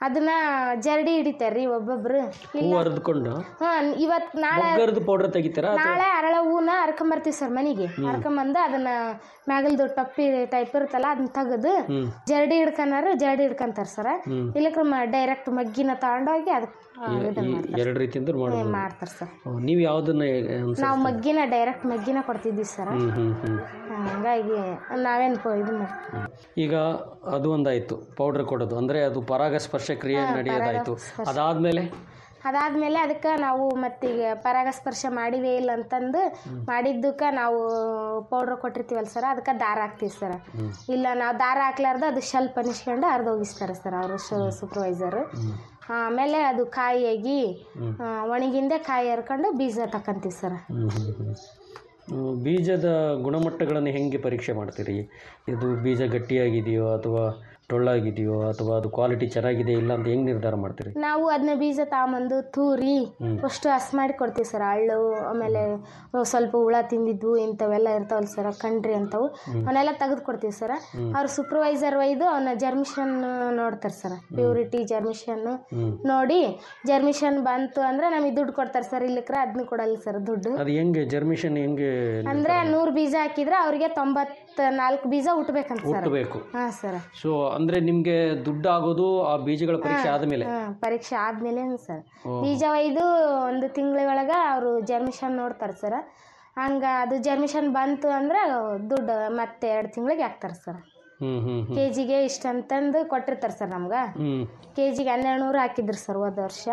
ಅದನ್ನ ಜರಡಿ ಹಿಡಿತಾರ್ರಿ ಒಬ್ಬೊಬ್ರು ಹೂ ಹರಿದ್ಕೊಂಡು ಹಾ ಇವತ್ ನಾಳೆ ಒಗ್ಗರ್ದು ಪೌಡರ್ ತೆಗಿತಾರಾ ಅಥವಾ ನಾಳೆ ಅರಳ ಹೂನ ಹರ್ಕೊಂಬರ್ತೀವಿ ಸರ್ ಮನೆಗೆ ಹರ್ಕೊಂಬಂದು ಅದನ್ನ ಮ್ಯಾಗಲ್ದು ಟಪ್ಪಿ ಟೈಪ್ ಇರುತ್ತಲ್ಲ ಅದನ್ನ ತೆಗೆದು ಹ್ಮ್ ಜರಡಿ ಹಿಡ್ಕನಾರು ಜರಡಿ ಹಿಡ್ಕಂತಾರ ಸರ್ ಹ್ಮ್. ಇಲ್ಲಕ್ರ ಡೈರೆಕ್ಟ್ ಮಗ್ಗಿನ ತಗೊಂಡೋಗಿ ಅದಕ್ಕೆ ಇದನ್ನ ಈ ಮಾಡ್ತಾರೆ ಎರಡು ರೀತಿಯಿಂದ ಮಾಡ್ಬೋದು ಮಾಡ್ತಾರೆ ಸರ್ ಓ, ನೀವು ಯಾವುದನ್ನ ಅನ್ಸ ನಾವು ಮಗ್ಗಿನ ಡೈರೆಕ್ಟ್ ಮಗ್ಗಿನ ಕೊಡ್ತಿದ್ವಿ ಸರ್ ಹ್ಮ್ ಹ್ಮ್ ಹ್ಮ್ ಹಂಗಾಗಿ ನಾವೇನು ಇದು ಮಾಡಿ ಈಗ ಅದು ಒಂದಾಯ್ತು ಪೌಡರ್ ಕೊಡೋದು ಅಂದ್ರೆ ಅದು ಪರಾಗಸ್ಪರ್ಶ ಕ್ರಿಯೆ ನಡೆಯೋದಾಯ್ತು ಅದಾದ್ಮೇಲೆ ಅದಾದ್ಮೇಲೆ ಅದಕ್ಕೆ ನಾವು ಮತ್ತೀಗ ಪರಾಗಸ್ಪರ್ಶ ಮಾಡಿವೇ ಇಲ್ಲ ಅಂತಂದು ಮಾಡಿದ್ದಕ್ಕೆ ನಾವು ಪೌಡ್ರ್ ಕೊಟ್ಟಿರ್ತೀವಲ್ಲ ಸರ್ ಅದಕ್ಕೆ ದಾರ ಹಾಕ್ತೀವಿ ಸರ್ ಇಲ್ಲ ನಾವು ದಾರ ಹಾಕ್ಲಾರ್ದ ಅದು ಶೆಲ್ಪ್ ಅನಿಸ್ಕೊಂಡು ಅರ್ಧ ಹೋಗಿಸ್ತಾರೆ ಸರ್ ಅವರು ಸೂಪರ್ವೈಸರ್ ಆಮೇಲೆ ಅದು ಕಾಯಿಯಾಗಿ ಆ, ಒಣಗಿಂದೆ ಕಾಯಿ ಹರ್ಕೊಂಡು ಬೀಜ ತಕ್ಕಂತೀವಿ ಸರ್ ಹ್ಮ್ ಹ್ಮ್ ಹ್ಮ್. ಹ್ಮ್, ಬೀಜದ ಗುಣಮಟ್ಟಗಳನ್ನು ಹೆಂಗೆ ಪರೀಕ್ಷೆ ಮಾಡ್ತೀರಿ ಇದು ಬೀಜ ಗಟ್ಟಿಯಾಗಿದೆಯೋ ಅಥವಾ ಟೊಳ್ಳಾಗಿದೆಯೋ ಅಥವಾ ಅದು ಕ್ವಾಲಿಟಿ ಚೆನ್ನಾಗಿದೆ ಇಲ್ಲ ಅಂತ ಹೆಂಗೆ ನಿರ್ಧಾರ ಮಾಡ್ತೀರಿ ನಾವು ಅದನ್ನ ಬೀಜ ತಗೊಂಬಂದು ತೂರಿ ಅಷ್ಟು ಹಸ್ ಮಾಡಿ ಕೊಡ್ತೀವಿ ಸರ್ ಹಳ್ಳು ಆಮೇಲೆ ಸ್ವಲ್ಪ ಹುಳ ತಿಂದಿದ್ವು ಇಂಥವೆಲ್ಲ ಇರ್ತಾವಲ್ಲ ಸರ್ ಕಂಡ್ರಿ ಅಂತವು ಅವನ್ನೆಲ್ಲ ತೆಗೆದು ಕೊಡ್ತೀವಿ ಸರ್ ಅವ್ರು ಸೂಪರ್ವೈಸರ್ ಒಯ್ದು ಅವನ್ನ ಜರ್ಮಿಷನ್ ನೋಡ್ತಾರೆ ಸರ್ ಪ್ಯೂರಿಟಿ ಜರ್ಮಿಷನ್ ನೋಡಿ ಜರ್ಮಿಷನ್ ಬಂತು ಅಂದ್ರೆ ನಮಗೆ ದುಡ್ಡು ಕೊಡ್ತಾರೆ ಸರ್ ಇಲ್ಲಕ್ರ ಅದನ್ನ ಕೊಡಲ್ಲ ಸರ್ ದುಡ್ಡು ಅದು ಹೆಂಗೆ ಜರ್ಮಿಷನ್ ಹೆಂಗೆ ಅಂದ್ರೆ ನೂರು ಬೀಜ ಹಾಕಿದ್ರೆ ಅವ್ರಿಗೆ ತೊಂಬತ್ ನಾಲ್ಕು ಬೀಜ ಹುಟ್ಬೇಕಂತ ಸರ್ ಹುಟ್ಟಬೇಕು ಹಾ ಸರ್ ಸೊ ಅಂದ್ರೆ ನಿಮ್ಗೆ ದುಡ್ಡು ಆಗೋದು ಆ ಬೀಜಗಳ ಪರೀಕ್ಷೆ ಆದಮೇಲೆ ಹಾ, ಪರೀಕ್ಷೆ ಆದ್ಮೇಲೆ ಸರ್ ಬೀಜ ಒಯ್ದು ಒಂದು ತಿಂಗಳ ಒಳಗ ಅವರು ಜರ್ಮಿಷನ್ ನೋಡ್ತಾರೆ ಸರ್ ಹಂಗ ಅದು ಜರ್ಮಿಷನ್ ಬಂತು ಅಂದ್ರೆ ದುಡ್ಡು ಮತ್ತೆ ಎರಡು ತಿಂಗಳಿಗೆ ಹಾಕ್ತಾರೆ ಸರ್ ಹ್ಮ್ ಹ್ಮ್ ಹ್ಮ್ ಕೆ ಜಿಗೆ ಇಷ್ಟು ಅಂತಂದು ಕೊಟ್ಟಿರ್ತಾರೆ ಸರ್ ನಮ್ಗೆ ಹ್ಮ್ ಕೆ ಜಿಗೆ ಹನ್ನೆರಡು ನೂರು ಹಾಕಿದ್ರು ಸರ್ ಹೋದ ವರ್ಷ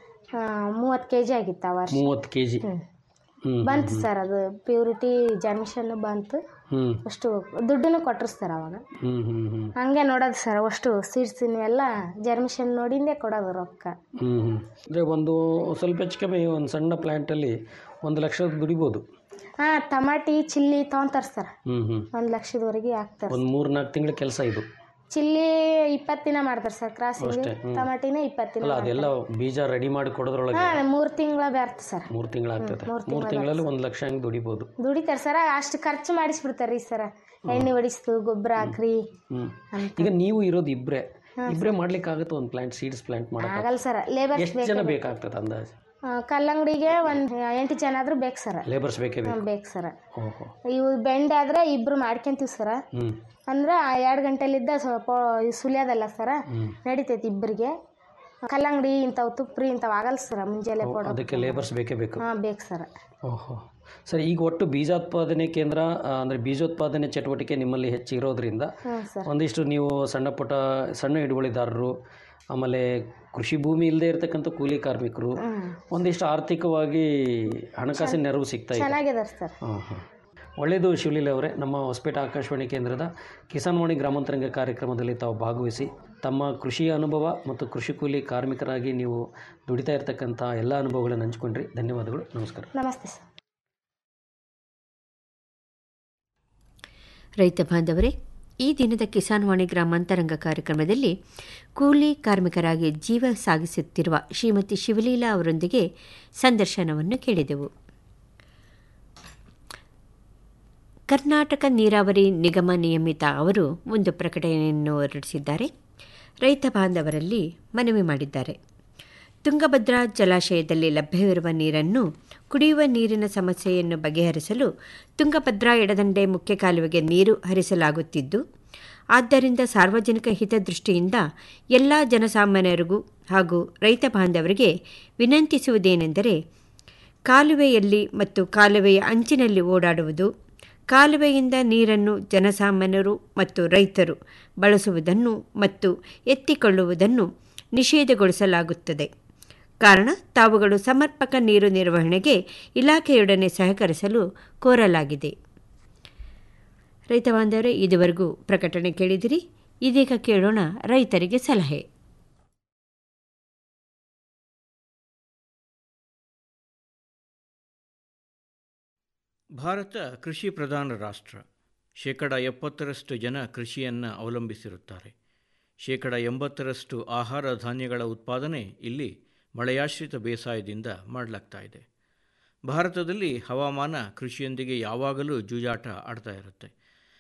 ಮೂವತ್ತು ಕೆ ಜಿ ಆಗಿತ್ತು ಆ ವರ್ಷ ಮೂವತ್ತು ಕೆ ಜಿ ಹ್ಮ್ ಬಂತು ಸರ್ ಅದು ಪ್ಯೂರಿಟಿ ಜರ್ಮಿಷನ್ ಬಂತು ಹ್ಮ್ ಅಷ್ಟು ದುಡ್ಡನ್ನು ಕೊಟ್ಟರು ಸರ್ ಅವಾಗ ಹ್ಮ್ ಹ್ಮ್ ಹ್ಮ್ ಹಂಗೆ ನೋಡೋದು ಸರ್ ಅಷ್ಟು ಸೀಡ್ಸ್ ಎಲ್ಲ ಜರ್ಮಿಷನ್ ನೋಡಿಂದೇ ಕೊಡೋದು ರೊಕ್ಕ ಹ್ಮ್ ಹ್ಮ್ ಅಂದರೆ ಒಂದು ಸ್ವಲ್ಪ ಹೆಚ್ಚು ಕಮ್ಮಿ ಒಂದು ಸಣ್ಣ ಪ್ಲ್ಯಾಂಟಲ್ಲಿ ಒಂದು ಲಕ್ಷ ದುಡಿಬೋದು ಹಾ ಟಮಾಟಿ ಚಿಲ್ಲಿ ತೊಗೊಂತಾರೆ ಸರ್ ಹ್ಮ್ ಹ್ಮ್ ಒಂದು ಲಕ್ಷದವರೆಗೆ ಹಾಕ್ತಾರೆ ಒಂದು ಮೂರು ನಾಲ್ಕು ತಿಂಗಳ ಕೆಲಸ ಇದು ಚಿಲ್ಲಿ ಇಪ್ಪತ್ತು ದಿನ ಮಾಡ್ತಾರೆ ಸರ್ ಕ್ರಾಸಿಂಗ್ ಅಷ್ಟೇ, ಹ್ಮ್. ಟಮಾಟಿನ ಇಪ್ಪತ್ತು ದಿನ ಅಲ್ಲ ಅದೆಲ್ಲ ಬೀಜ ರೆಡಿ ಮಾಡಿ ಕೊಡೋದ್ರೊಳಗೆ ಹಾ ಮೂರು ತಿಂಗಳ ಬೇರ್ತ ಸರ್ ಮೂರು ತಿಂಗಳಾಗ್ತದೆ ಮೂರು ತಿಂಗಳಲ್ಲಿ ಒಂದು ಲಕ್ಷ ಹಂಗೆ ದುಡಿಬೋದು ದುಡಿತಾರೆ ಸರ್ ಅಷ್ಟು ಖರ್ಚು ಮಾಡಿಸ್ಬಿಡ್ತಾರೆ ರೀ ಸರ್ ಎಣ್ಣೆ ಹೊಡಿಸ್ತು ಗೊಬ್ಬರ ಹಾಕ್ರಿ ಹ್ಮ್ ಈಗ ನೀವು ಇರೋದು ಇಬ್ಬರೇ ಇಬ್ಬರೇ ಮಾಡ್ಲಿಕ್ಕೆ ಆಗುತ್ತೆ ಒಂದು ಪ್ಲಾಂಟ್ ಸೀಡ್ಸ್ ಪ್ಲಾಂಟ್ ಮಾಡಕ್ಕೆ ಆಗಲ್ಲ ಸರ್ ಲೇಬರ್ಸ್ ಎಷ್ಟು ಜನ ಬೇಕಾಗ್ತದೆ ಅಂದಾಜು ಕಲ್ಲಂಗಡಿಗೆ ಒಂದು ಎಂಟು ಜನ ಆದ್ರೂ ಬೇಕು ಸರ್ ಲೇಬರ್ಸ್ ಬೇಕೇ ಬೇಕು ಬೇಕು ಸರ್ ಓಹೋ ಇವು ಬೆಂಡೆ ಆದ್ರೆ ಇಬ್ರು ಮಾಡ್ಕೊಂತೀವಿ ಸರ್ ಹ್ಮ್ ಅಂದ್ರೆ ಎರಡು ಗಂಟೆಲಿದ್ದ ಸ್ವಲ್ಪ ಸುಲಿಯೋದಲ್ಲ ಸರ್ ಹ್ಮ್ ನಡೀತೈತಿ ಇಬ್ಬರಿಗೆ ಕಲ್ಲಂಗಡಿ ಇಂಥವು ತುಪ್ರಿ ಇಂಥವು ಆಗಲ್ಲ ಸರ್ ಮುಂಜಾನೆ ಓ, ಕೊಡೋ ಅದಕ್ಕೆ ಲೇಬರ್ಸ್ ಬೇಕೇ ಬೇಕು ಹಾಂ ಬೇಕು ಸರ್ ಓಹೋ ಸರಿ ಈಗ ಒಟ್ಟು ಬೀಜೋತ್ಪಾದನೆ ಕೇಂದ್ರ ಆ, ಅಂದ್ರೆ ಬೀಜೋತ್ಪಾದನೆ ಚಟುವಟಿಕೆ ನಿಮ್ಮಲ್ಲಿ ಹೆಚ್ಚು ಇರೋದ್ರಿಂದ ಹ್ಞೂ ಸರ್ ಒಂದಿಷ್ಟು ನೀವು ಸಣ್ಣ ಪುಟ್ಟ ಸಣ್ಣ ಹಿಡುವಳಿದಾರರು ಆಮೇಲೆ ಕೃಷಿ ಭೂಮಿ ಇಲ್ಲದೆ ಇರತಕ್ಕಂಥ ಕೂಲಿ ಕಾರ್ಮಿಕರು ಒಂದಿಷ್ಟು ಆರ್ಥಿಕವಾಗಿ ಹಣಕಾಸಿನ ನೆರವು ಸಿಗ್ತಾ ಇದೆ ಚೆನ್ನಾಗಿದಾರೆ ಸರ್ ಹಾಂ ಹಾಂ ಒಳ್ಳೆಯದು ಶಿವಲೀಲೆ ಅವರೇ ನಮ್ಮ ಹೊಸಪೇಟೆ ಆಕಾಶವಾಣಿ ಕೇಂದ್ರದ ಕಿಸಾನ್ವಾಣಿ ಗ್ರಾಮಾಂತರಂಗ ಕಾರ್ಯಕ್ರಮದಲ್ಲಿ ತಾವು ಭಾಗವಹಿಸಿ ತಮ್ಮ ಕೃಷಿಯ ಅನುಭವ ಮತ್ತು ಕೃಷಿ ಕೂಲಿ ಕಾರ್ಮಿಕರಾಗಿ ನೀವು ದುಡಿತಾ ಇರತಕ್ಕಂಥ ಎಲ್ಲ ಅನುಭವಗಳನ್ನು ಹಂಚ್ಕೊಂಡ್ರಿ ಧನ್ಯವಾದಗಳು ನಮಸ್ಕಾರ ನಮಸ್ತೆ ಸರ್ ರೈತ ಬಾಂಧವರೇ ಈ ದಿನದ ಕಿಸಾನ್ ವಾಣಿ ಗ್ರಾಮಾಂತರಂಗ ಕಾರ್ಯಕ್ರಮದಲ್ಲಿ ಕೂಲಿ ಕಾರ್ಮಿಕರಾಗಿ ಜೀವ ಸಾಗಿಸುತ್ತಿರುವ ಶ್ರೀಮತಿ ಶಿವಲೀಲಾ ಅವರೊಂದಿಗೆ ಸಂದರ್ಶನವನ್ನು ಕೇಳಿದೆವು ಕರ್ನಾಟಕ ನೀರಾವರಿ ನಿಗಮ ನಿಯಮಿತ ಅವರು ಒಂದು ಪ್ರಕಟಣೆಯನ್ನು ಹೊರಡಿಸಿದ್ದಾರೆ ರೈತ ಬಾಂಧವರಲ್ಲಿ ಮನವಿ ಮಾಡಿದ್ದಾರೆ ತುಂಗಭದ್ರಾ ಜಲಾಶಯದಲ್ಲಿ ಲಭ್ಯವಿರುವ ನೀರನ್ನು ಕುಡಿಯುವ ನೀರಿನ ಸಮಸ್ಯೆಯನ್ನು ಬಗೆಹರಿಸಲು ತುಂಗಭದ್ರಾ ಎಡದಂಡೆ ಮುಖ್ಯ ಕಾಲುವೆಗೆ ನೀರು ಹರಿಸಲಾಗುತ್ತಿದ್ದು ಆದ್ದರಿಂದ ಸಾರ್ವಜನಿಕ ಹಿತದೃಷ್ಟಿಯಿಂದ ಎಲ್ಲ ಜನಸಾಮಾನ್ಯರಿಗೂ ಹಾಗೂ ರೈತ ಬಾಂಧವರಿಗೆ ವಿನಂತಿಸುವುದೇನೆಂದರೆ ಕಾಲುವೆಯಲ್ಲಿ ಮತ್ತು ಕಾಲುವೆಯ ಅಂಚಿನಲ್ಲಿ ಓಡಾಡುವುದು ಕಾಲುವೆಯಿಂದ ನೀರನ್ನು ಜನಸಾಮಾನ್ಯರು ಮತ್ತು ರೈತರು ಬಳಸುವುದನ್ನು ಮತ್ತು ಎತ್ತಿಕೊಳ್ಳುವುದನ್ನು ನಿಷೇಧಗೊಳಿಸಲಾಗುತ್ತದೆ ಕಾರಣ ತಾವುಗಳು ಸಮರ್ಪಕ ನೀರು ನಿರ್ವಹಣೆಗೆ ಇಲಾಖೆಯೊಡನೆ ಸಹಕರಿಸಲು ಕೋರಲಾಗಿದೆ ರೈತ ಬಾಂಧವರೇ ಇದುವರೆಗೂ ಪ್ರಕಟಣೆ ಕೇಳಿದಿರಿ ಇದೀಗ ಕೇಳೋಣ ರೈತರಿಗೆ ಸಲಹೆ ಭಾರತ ಕೃಷಿ ಪ್ರಧಾನ ರಾಷ್ಟ್ರ ಶೇಕಡ ಎಪ್ಪತ್ತರಷ್ಟು ಜನ ಕೃಷಿಯನ್ನು ಅವಲಂಬಿಸಿರುತ್ತಾರೆ ಶೇಕಡ ಎಂಬತ್ತರಷ್ಟು ಆಹಾರ ಧಾನ್ಯಗಳ ಉತ್ಪಾದನೆ ಇಲ್ಲಿ ಮಳೆಯಾಶ್ರಿತ ಬೇಸಾಯದಿಂದ ಮಾಡಲಾಗ್ತಾ ಇದೆ ಭಾರತದಲ್ಲಿ ಹವಾಮಾನ ಕೃಷಿಯೊಂದಿಗೆ ಯಾವಾಗಲೂ ಜೂಜಾಟ ಆಡ್ತಾ ಇರುತ್ತೆ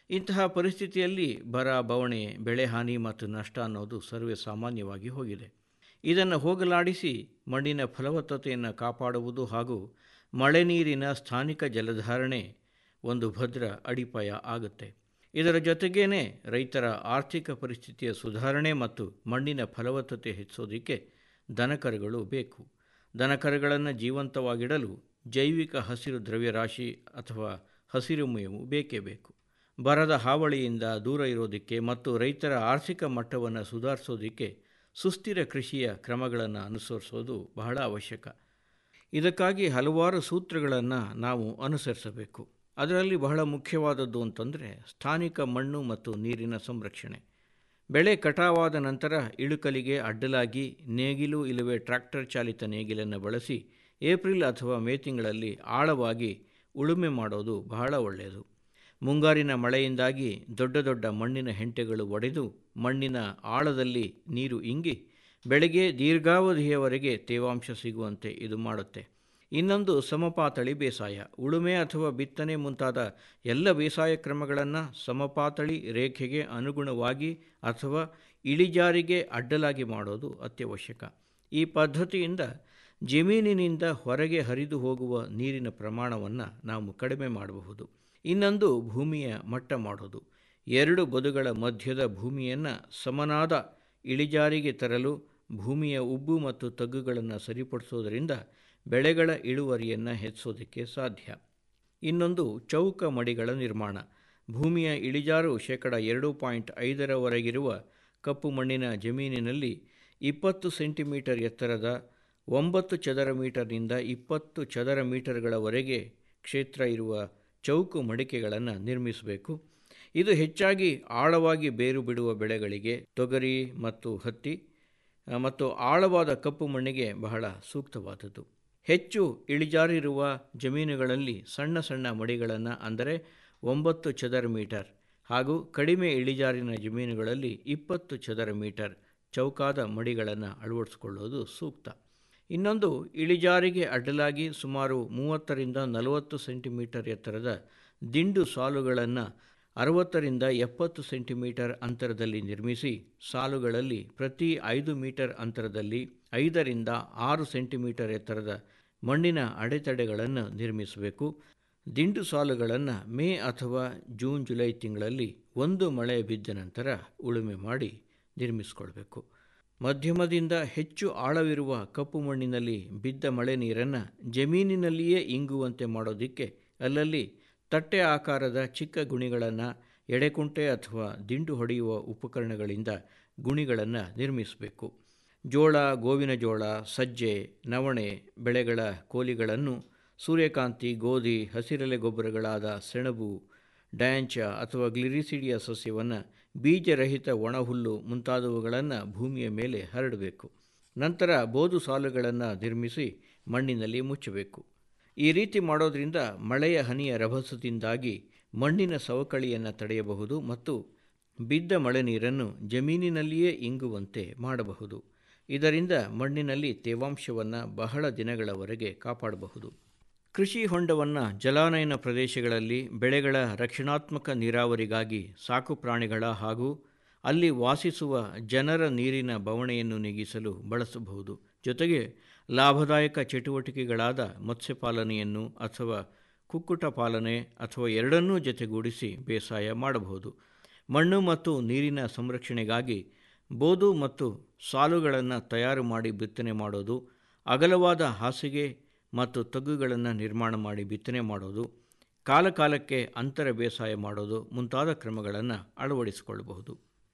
ಇಂತಹ ಪರಿಸ್ಥಿತಿಯಲ್ಲಿ ಬರ ಬವಣೆ ಬೆಳೆ ಹಾನಿ ಮತ್ತು ನಷ್ಟ ಅನ್ನೋದು ಸರ್ವೇ ಸಾಮಾನ್ಯವಾಗಿ ಹೋಗಿದೆ ಇದನ್ನು ಹೋಗಲಾಡಿಸಿ ಮಣ್ಣಿನ ಫಲವತ್ತತೆಯನ್ನು ಕಾಪಾಡುವುದು ಹಾಗೂ ಮಳೆ ನೀರಿನ ಸ್ಥಾನಿಕ ಜಲಧಾರಣೆ ಒಂದು ಭದ್ರ ಅಡಿಪಾಯ ಆಗುತ್ತೆ ಇದರ ಜೊತೆಗೇನೆ ರೈತರ ಆರ್ಥಿಕ ಪರಿಸ್ಥಿತಿಯ ಸುಧಾರಣೆ ಮತ್ತು ಮಣ್ಣಿನ ಫಲವತ್ತತೆ ಹೆಚ್ಚೋದಕ್ಕೆ ದನಕರುಗಳು ಬೇಕು ದನಕರುಗಳನ್ನು ಜೀವಂತವಾಗಿಡಲು ಜೈವಿಕ ಹಸಿರು ದ್ರವ್ಯರಾಶಿ ಅಥವಾ ಹಸಿರು ಮೇವು ಬೇಕೇ ಬೇಕು ಬರದ ಹಾವಳಿಯಿಂದ ದೂರ ಇರೋದಕ್ಕೆ ಮತ್ತು ರೈತರ ಆರ್ಥಿಕ ಮಟ್ಟವನ್ನು ಸುಧಾರಿಸೋದಕ್ಕೆ ಸುಸ್ಥಿರ ಕೃಷಿಯ ಕ್ರಮಗಳನ್ನು ಅನುಸರಿಸೋದು ಬಹಳ ಅವಶ್ಯಕ ಇದಕ್ಕಾಗಿ ಹಲವಾರು ಸೂತ್ರಗಳನ್ನು ನಾವು ಅನುಸರಿಸಬೇಕು ಅದರಲ್ಲಿ ಬಹಳ ಮುಖ್ಯವಾದದ್ದು ಅಂತಂದರೆ ಸ್ಥಾನಿಕ ಮಣ್ಣು ಮತ್ತು ನೀರಿನ ಸಂರಕ್ಷಣೆ ಬೆಳೆ ಕಟಾವಾದ ನಂತರ ಇಳುಕಲಿಗೆ ಅಡ್ಡಲಾಗಿ ನೇಗಿಲು ಇಲ್ಲವೇ ಟ್ರ್ಯಾಕ್ಟರ್ ಚಾಲಿತ ನೇಗಿಲನ್ನು ಬಳಸಿ ಏಪ್ರಿಲ್ ಅಥವಾ ಮೇ ತಿಂಗಳಲ್ಲಿ ಆಳವಾಗಿ ಉಳುಮೆ ಮಾಡೋದು ಬಹಳ ಒಳ್ಳೆಯದು ಮುಂಗಾರಿನ ಮಳೆಯಿಂದಾಗಿ ದೊಡ್ಡ ದೊಡ್ಡ ಮಣ್ಣಿನ ಹೆಂಟೆಗಳು ಒಡೆದು ಮಣ್ಣಿನ ಆಳದಲ್ಲಿ ನೀರು ಇಂಗಿ ಬೆಳೆಗೆ ದೀರ್ಘಾವಧಿಯವರೆಗೆ ತೇವಾಂಶ ಸಿಗುವಂತೆ ಇದು ಮಾಡುತ್ತೆ ಇನ್ನೊಂದು ಸಮಪಾತಳಿ ಬೇಸಾಯ ಉಳುಮೆ ಅಥವಾ ಬಿತ್ತನೆ ಮುಂತಾದ ಎಲ್ಲ ಬೇಸಾಯ ಕ್ರಮಗಳನ್ನು ಸಮಪಾತಳಿ ರೇಖೆಗೆ ಅನುಗುಣವಾಗಿ ಅಥವಾ ಇಳಿಜಾರಿಗೆ ಅಡ್ಡಲಾಗಿ ಮಾಡೋದು ಅತ್ಯವಶ್ಯಕ ಈ ಪದ್ಧತಿಯಿಂದ ಜಮೀನಿನಿಂದ ಹೊರಗೆ ಹರಿದು ಹೋಗುವ ನೀರಿನ ಪ್ರಮಾಣವನ್ನು ನಾವು ಕಡಿಮೆ ಮಾಡಬಹುದು ಇನ್ನೊಂದು ಭೂಮಿಯ ಮಟ್ಟ ಮಾಡೋದು ಎರಡು ಬದುಗಳ ಮಧ್ಯದ ಭೂಮಿಯನ್ನು ಸಮನಾದ ಇಳಿಜಾರಿಗೆ ತರಲು ಭೂಮಿಯ ಉಬ್ಬು ಮತ್ತು ತಗ್ಗುಗಳನ್ನು ಸರಿಪಡಿಸೋದರಿಂದ ಬೆಳೆಗಳ ಇಳುವರಿಯನ್ನು ಹೆಚ್ಚಿಸೋದಕ್ಕೆ ಸಾಧ್ಯ ಇನ್ನೊಂದು ಚೌಕ ಮಡಿಗಳ ನಿರ್ಮಾಣ ಭೂಮಿಯ ಇಳಿಜಾರು ಶೇಕಡ ಎರಡು ಪಾಯಿಂಟ್ ಐದರವರೆಗಿರುವ ಕಪ್ಪು ಮಣ್ಣಿನ ಜಮೀನಿನಲ್ಲಿ ಇಪ್ಪತ್ತು ಸೆಂಟಿಮೀಟರ್ ಎತ್ತರದ ಒಂಬತ್ತು ಚದರ ಮೀಟರ್ನಿಂದ ಇಪ್ಪತ್ತು ಚದರ ಮೀಟರ್ಗಳವರೆಗೆ ಕ್ಷೇತ್ರ ಇರುವ ಚೌಕು ಮಡಿಕೆಗಳನ್ನು ನಿರ್ಮಿಸಬೇಕು ಇದು ಹೆಚ್ಚಾಗಿ ಆಳವಾಗಿ ಬೇರು ಬಿಡುವ ಬೆಳೆಗಳಿಗೆ ತೊಗರಿ ಮತ್ತು ಹತ್ತಿ ಮತ್ತು ಆಳವಾದ ಕಪ್ಪು ಮಣ್ಣಿಗೆ ಬಹಳ ಸೂಕ್ತವಾದದ್ದು ಹೆಚ್ಚು ಇಳಿಜಾರಿರುವ ಜಮೀನುಗಳಲ್ಲಿ ಸಣ್ಣ ಸಣ್ಣ ಮಡಿಗಳನ್ನು ಅಂದರೆ ಒಂಬತ್ತು ಚದರ ಮೀಟರ್ ಹಾಗೂ ಕಡಿಮೆ ಇಳಿಜಾರಿನ ಜಮೀನುಗಳಲ್ಲಿ ಇಪ್ಪತ್ತು ಚದರ ಮೀಟರ್ ಚೌಕಾದ ಮಡಿಗಳನ್ನು ಅಳವಡಿಸಿಕೊಳ್ಳುವುದು ಸೂಕ್ತ ಇನ್ನೊಂದು ಇಳಿಜಾರಿಗೆ ಅಡ್ಡಲಾಗಿ ಸುಮಾರು ಮೂವತ್ತರಿಂದ ನಲವತ್ತು ಸೆಂಟಿಮೀಟರ್ ಎತ್ತರದ ದಿಂಡು ಸಾಲುಗಳನ್ನು ಅರವತ್ತರಿಂದ ಎಪ್ಪತ್ತು ಸೆಂಟಿಮೀಟರ್ ಅಂತರದಲ್ಲಿ ನಿರ್ಮಿಸಿ ಸಾಲುಗಳಲ್ಲಿ ಪ್ರತಿ ಐದು ಮೀಟರ್ ಅಂತರದಲ್ಲಿ ಐದರಿಂದ ಆರು ಸೆಂಟಿಮೀಟರ್ ಎತ್ತರದ ಮಣ್ಣಿನ ಅಡೆತಡೆಗಳನ್ನು ನಿರ್ಮಿಸಬೇಕು ದಿಂಡು ಸಾಲುಗಳನ್ನು ಮೇ ಅಥವಾ ಜೂನ್ ಜುಲೈ ತಿಂಗಳಲ್ಲಿ ಒಂದು ಮಳೆ ಬಿದ್ದ ನಂತರ ಉಳುಮೆ ಮಾಡಿ ನಿರ್ಮಿಸಿಕೊಳ್ಬೇಕು ಮಧ್ಯಮದಿಂದ ಹೆಚ್ಚು ಆಳವಿರುವ ಕಪ್ಪು ಮಣ್ಣಿನಲ್ಲಿ ಬಿದ್ದ ಮಳೆ ನೀರನ್ನು ಜಮೀನಿನಲ್ಲಿಯೇ ಇಂಗುವಂತೆ ಮಾಡೋದಕ್ಕೆ ಅಲ್ಲಲ್ಲಿ ತಟ್ಟೆ ಆಕಾರದ ಚಿಕ್ಕ ಗುಣಿಗಳನ್ನು ಎಡೆಕುಂಟೆ ಅಥವಾ ದಿಂಡು ಹೊಡೆಯುವ ಉಪಕರಣಗಳಿಂದ ಗುಣಿಗಳನ್ನು ನಿರ್ಮಿಸಬೇಕು ಜೋಳ ಗೋವಿನ ಜೋಳ ಸಜ್ಜೆ ನವಣೆ ಬೆಳೆಗಳ ಕೋಲಿಗಳನ್ನು ಸೂರ್ಯಕಾಂತಿ ಗೋಧಿ ಹಸಿರೆಲೆ ಗೊಬ್ಬರಗಳಾದ ಸೆಣಬು ಡ್ಯಾಂಚ ಅಥವಾ ಗ್ಲಿರಿಸಿಡಿಯ ಸಸ್ಯವನ್ನು ಬೀಜರಹಿತ ಒಣಹುಲ್ಲು ಮುಂತಾದವುಗಳನ್ನು ಭೂಮಿಯ ಮೇಲೆ ಹರಡಬೇಕು ನಂತರ ಬೋದು ಸಾಲುಗಳನ್ನು ನಿರ್ಮಿಸಿ ಮಣ್ಣಿನಲ್ಲಿ ಮುಚ್ಚಬೇಕು ಈ ರೀತಿ ಮಾಡೋದರಿಂದ ಮಳೆಯ ಹನಿಯ ರಭಸದಿಂದಾಗಿ ಮಣ್ಣಿನ ಸವಕಳಿಯನ್ನು ತಡೆಯಬಹುದು ಮತ್ತು ಬಿದ್ದ ಮಳೆ ನೀರನ್ನು ಜಮೀನಿನಲ್ಲಿಯೇ ಇಂಗುವಂತೆ ಮಾಡಬಹುದು ಇದರಿಂದ ಮಣ್ಣಿನಲ್ಲಿ ತೇವಾಂಶವನ್ನು ಬಹಳ ದಿನಗಳವರೆಗೆ ಕಾಪಾಡಬಹುದು ಕೃಷಿ ಹೊಂಡವನ್ನು ಜಲಾನಯನ ಪ್ರದೇಶಗಳಲ್ಲಿ ಬೆಳೆಗಳ ರಕ್ಷಣಾತ್ಮಕ ನೀರಾವರಿಗಾಗಿ ಸಾಕು ಪ್ರಾಣಿಗಳ ಹಾಗೂ ಅಲ್ಲಿ ವಾಸಿಸುವ ಜನರ ನೀರಿನ ಬವಣೆಯನ್ನು ನೀಗಿಸಲು ಬಳಸಬಹುದು ಜೊತೆಗೆ ಲಾಭದಾಯಕ ಚಟುವಟಿಕೆಗಳಾದ ಮತ್ಸ್ಯಪಾಲನೆಯನ್ನು ಅಥವಾ ಕುಕ್ಕುಟ ಪಾಲನೆ ಅಥವಾ ಎರಡನ್ನೂ ಜೊತೆಗೂಡಿಸಿ ಬೇಸಾಯ ಮಾಡಬಹುದು ಮಣ್ಣು ಮತ್ತು ನೀರಿನ ಸಂರಕ್ಷಣೆಗಾಗಿ ಬೋದು ಮತ್ತು ಸಾಲುಗಳನ್ನು ತಯಾರು ಮಾಡಿ ಬಿತ್ತನೆ ಮಾಡೋದು ಅಗಲವಾದ ಹಾಸಿಗೆ ಮತ್ತು ತಗ್ಗುಗಳನ್ನು ನಿರ್ಮಾಣ ಮಾಡಿ ಬಿತ್ತನೆ ಮಾಡೋದು ಕಾಲಕಾಲಕ್ಕೆ ಅಂತರ ಬೇಸಾಯ ಮಾಡೋದು ಮುಂತಾದ ಕ್ರಮಗಳನ್ನು ಅಳವಡಿಸಿಕೊಳ್ಳಬಹುದು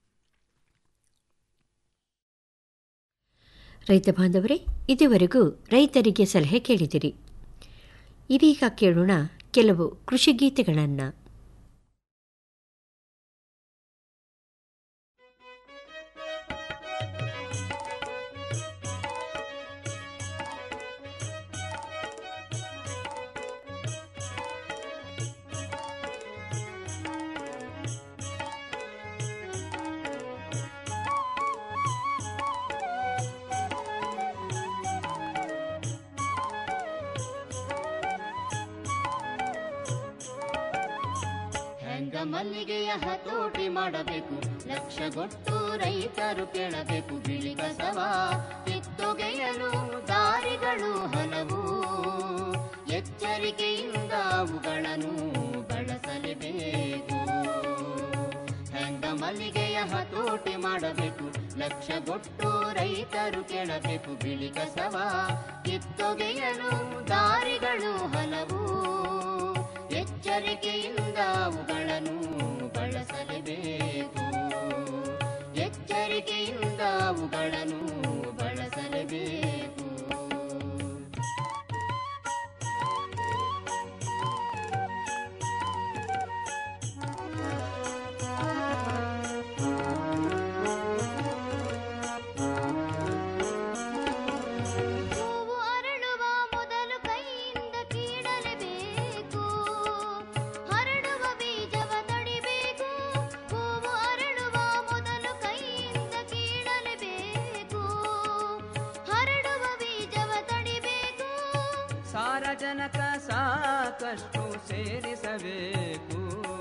ರೈತ ಬಾಂಧವರೇ ಇದುವರೆಗೂ ರೈತರಿಗೆ ಸಲಹೆ ಕೇಳಿದಿರಿ ಇದೀಗ ಕೇಳೋಣ ಕೆಲವು ಕೃಷಿ ಗೀತೆಗಳನ್ನು ಹೆಂಗ ಮಲ್ಲಿಗೆಯ ಹತೋಟಿ ಮಾಡಬೇಕು ಲಕ್ಷಗೊಟ್ಟು ರೈತರು ಕೇಳಬೇಕು ಬಿಳಿ ಕಸವ ಕಿತ್ತೊಗೆಯಲು ದಾರಿಗಳು ಹಲವು ಎಚ್ಚರಿಕೆಯಿಂದ ಅವುಗಳನ್ನು ಬಳಸಲೇಬೇಕು ಹೆಂಗ ಮಲ್ಲಿಗೆಯ ಹತೋಟಿ ಮಾಡಬೇಕು ಲಕ್ಷಗೊಟ್ಟು ರೈತರು ಕೇಳಬೇಕು ಬಿಳಿ ಕಸವ ಕಿತ್ತೊಗೆಯಲು ದಾರಿಗಳು ಹಲವು ಎಚ್ಚರಿಕೆಯಿಂದ ಅವುಗಳನ್ನು ಬಳಸಲೇಬೇಕು ಎಚ್ಚರಿಕೆಯಿಂದ ಅವುಗಳನ್ನು ಬಳಸಲೇಬೇಕು ಹೂವು ಅರಳುವ ಮೊದಲು ಕೈಯಿಂದ ಕೀಳಲೇಬೇಕು ಹರಡುವ ಬೀಜವ ತಡಿಬೇಕು ಹೂವು ಅರಳುವ ಮೊದಲು ಕೈಯಿಂದ ಕೀಳಲೇಬೇಕು ಹರಡುವ ಬೀಜವ ತಡಿಬೇಕು ಸಾರಜನಕ ಸಾಕಷ್ಟು ಸೇರಿಸಬೇಕು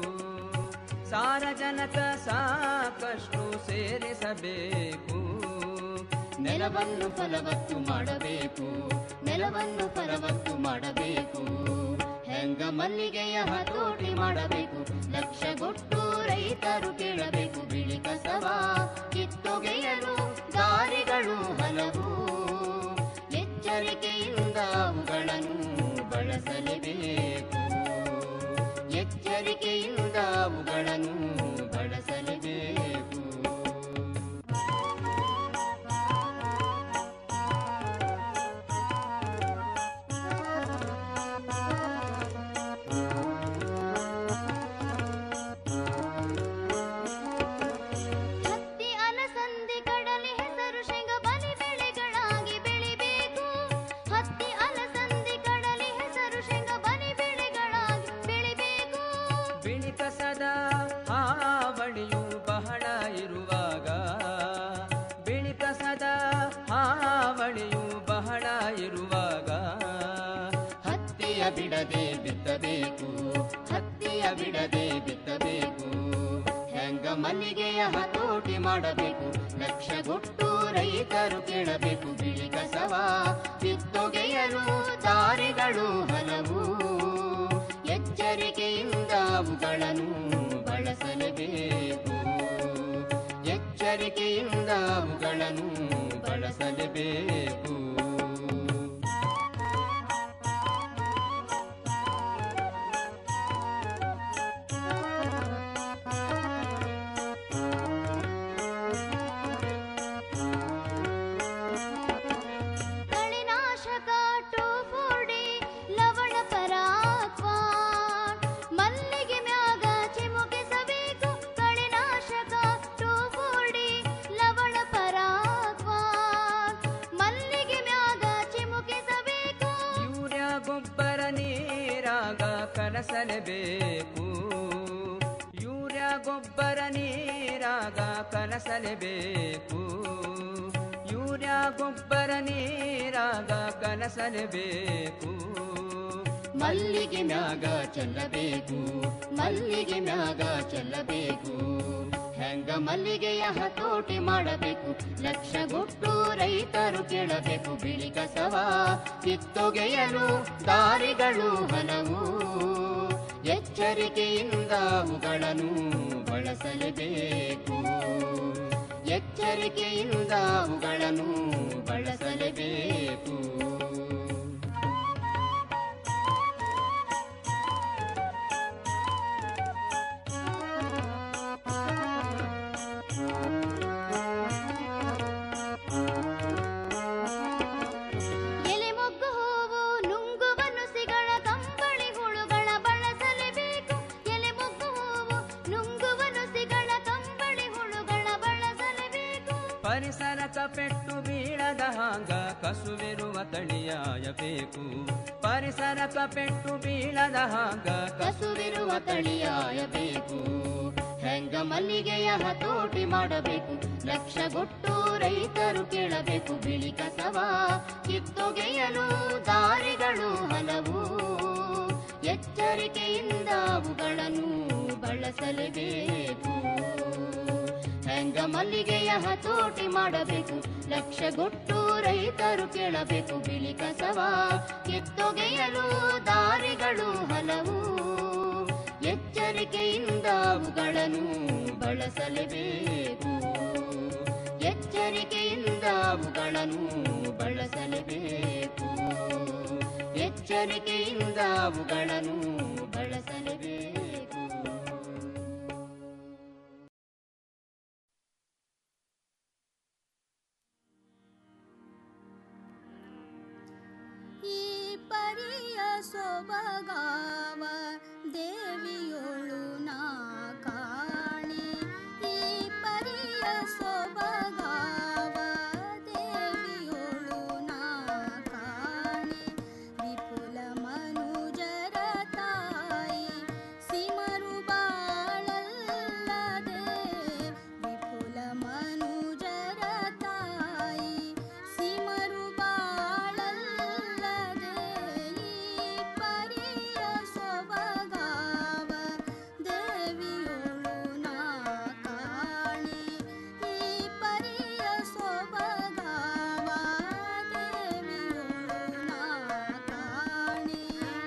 ಸಾರಜನಕ ಸಾಕಷ್ಟು ಸೇರಿಸಬೇಕು ನೆಲವನ್ನು ಫಲವತ್ತು ಮಾಡಬೇಕು ನೆಲವನ್ನು ಫಲವತ್ತು ಮಾಡಬೇಕು ಹೆಂಗ ಮಲ್ಲಿಗೆಯ ಹತೋಟಿ ಮಾಡಬೇಕು ಲಕ್ಷಗೊಟ್ಟು ರೈತರು ಕೇಳಬೇಕು ಬಿಳಿ ಕಸವ ಕಿತ್ತೊಗೆಯಲು ದಾರಿಗಳು ಹಲವು ಎಚ್ಚರಿಕೆಯಿಂದ ಅವುಗಳನ್ನು ಬಳಸಲೇಬೇಕು ಎಚ್ಚರಿಕೆಯಿಂದ ಅವುಗಳನ್ನು ಬಳಸಲೇಬೇಕು ಹತ್ತಿ ಅಲಸಂದಿ ಕಡಲೆ ಹೆಸರು ಶೇಂಗ ಬಲಿ ಬೆಳೆಗಳಾಗಿ ಬೆಳಿಬೇಕು ಹತ್ತಿ ಅಲಸಂದಿ ಕಡಲೆ ಹೆಸರು ಶೇಂಗ ಬಲಿ ಬೆಳೆಗಳಾಗಿ ಬೆಳಿಬೇಕು ಬಿಳಿ ಕಸದ ಹಾವಳಿಯು ಬಹಳ ಇರುವಾಗ ಬಿಳಿ ಕಸದ ಹಾವಳಿಯು ಬಹಳ ಇರುವಾಗ ಹತ್ತಿಯ ಬಿಡದೆ ಬಿತ್ತಬೇಕು ಹತ್ತಿಯ ಬಿಡದೆ ಬಿತ್ತಬೇಕು ಹೆಂಗ ಮಲ್ಲಿಗೆಯ ಹತೋಟಿ ಮಾಡಬೇಕು ಲಕ್ಷಗೊಟ್ಟು ರೈತರು ಕೇಳಬೇಕು ಬಿಳಿ ಕಸವ ಕಿತ್ತೊಗೆಯಲು ದಾರಿಗಳು ಹಲವು ಎಚ್ಚರಿಕೆಯಿಂದ ಅವುಗಳನ್ನು ಬಳಸಲೇಬೇಕು ಎಚ್ಚರಿಕೆಯಿಂದ ಅವುಗಳನ್ನು ಬಳಸಲೇಬೇಕು ಕಳೆನಾಶಕ ಟೋಫೋಡಿ ಲವಣ ಪರಾಕ್ವ ಮಲ್ಲಿಗೆ ಮ್ಯಾಗ ಚಿಮುಕಿಸಬೇಕು ಕಳೆನಾಶಕ ಟೋಫೋಡಿ ಲವಣ ಪರಾಕ್ವ ಮಲ್ಲಿಗೆ ಮ್ಯಾಗ ಚಿಮುಕಿಸಬೇಕು ಯೂರಿಯಾ ಗೊಬ್ಬರ ನೀರಾಗ ಕಲಸಲೇಬೇಕು ಯೂರಿಯಾ ಗೊಬ್ಬರ ನೀರಾಗ ಕಲಸಲೇಬೇಕು ಯೂರಿಯಾ ಗೊಬ್ಬರ ನೀರಾಗ ಕಲಸಲೇಬೇಕು ಮಲ್ಲಿಗೆ ಮ್ಯಾಗ ಚೆಲ್ಲಬೇಕು ಮಲ್ಲಿಗೆ ಮ್ಯಾಗ ಚೆಲ್ಲಬೇಕು ಹೆಂಗ ಮಲ್ಲಿಗೆಯ ಹತೋಟಿ ಮಾಡಬೇಕು ಲಕ್ಷಗೊಟ್ಟು ರೈತರು ಕೇಳಬೇಕು ಬಿಳಿ ಕಸವ ಕಿತ್ತೊಗೆಯಲು ದಾರಿಗಳು ಹಲವು ಎಚ್ಚರಿಕೆಯಿಂದ ಅವುಗಳನ್ನು ಬಳಸಲೇಬೇಕು ಎಚ್ಚರಿಕೆಯಿಂದ ಅವುಗಳನ್ನು ಬಳಸಲೇಬೇಕು ಎಲೆ ಮೊಗ್ಗು ಹೂವು ನುಂಗುವ ನುಸಿಗಳ ಕಂಬಳಿ ಹುಳುಗಳ ಬಳಸಲೇಬೇಕು ಎಲೆ ಮೊಗ್ಗು ಹೂವು ನುಂಗುವ ನುಸಿಗಳ ಕಂಬಳಿ ಹುಳುಗಳ ಬಳಸಲೇಬೇಕು ಪರಿಸರಕ ಪೆಟ್ಟು ಬೀಳದ ಹಾಂಗ ಕಸುವಿರುವ ತಳಿಯಾಯಬೇಕು ಪರಿಸರಕ ಪೆಟ್ಟು ಬೀಳದ ಹಾಂಗ ಕಸುವಿರುವ ತಳಿಯಾಯಬೇಕು ಹೆಂಗ ಮಲ್ಲಿಗೆಯ ಹತೋಟಿ ಮಾಡಬೇಕು ಲಕ್ಷಗೊಟ್ಟು ರೈತರು ಕೇಳಬೇಕು ಬಿಳಿ ಕಸವ ಕಿತ್ತೊಗೆಯಲು ದಾರಿಗಳು ಹಲವು ಎಚ್ಚರಿಕೆಯಿಂದ ಅವುಗಳನ್ನು ಬಳಸಲೇಬೇಕು ಹೆಂಗ ಮಲ್ಲಿಗೆಯ ಹತೋಟಿ ಮಾಡಬೇಕು ಲಕ್ಷಗೊಟ್ಟು ರೈತರು ಕೇಳಬೇಕು ಬಿಳಿ ಕಸವ ಕಿತ್ತೊಗೆಯಲು ದಾರಿಗಳು ಹಲವು ಎಚ್ಚರಿಕೆಯಿಂದ ಅವುಗಳನ್ನು ಬಳಸಲೇಬೇಕು ಎಚ್ಚರಿಕೆಯಿಂದ ಅವುಗಳನ್ನು ಬಳಸಲೇಬೇಕು ಎಚ್ಚರಿಕೆಯಿಂದ ಅವುಗಳನ್ನು ಬಳಸಲೇಬೇಕು ಈ ಪರಿಯ ಸೊಬಗಾವ ದೇವಿಯೊಳು ನಾ ಕಾಣೆ ಈ ಪರಿಯ ಸೊಬಗಾವ ದೇವಿಯೊಳು ನಾ ಕಾಣೆ ವಿಪುಲ ಮನುಜರ ತಾಯಿ ಸಿಮರು ಬಾಳಲ್ಲದೆ ವಿಪುಲ ಮನುಜರ ತಾಯಿ ಸಿಮರು ಬಾಳಲ್ಲದೆ ಈ ಪರಿಯ ಸೊಬಗಾವ ದೇವಿಯೊಳು ನಾ ಕಾಣೆ ಈ ಪರಿಯ ಸೊಬಗಾವ ದೇವಿಯೊಳು ನಾ ಕಾಣೆ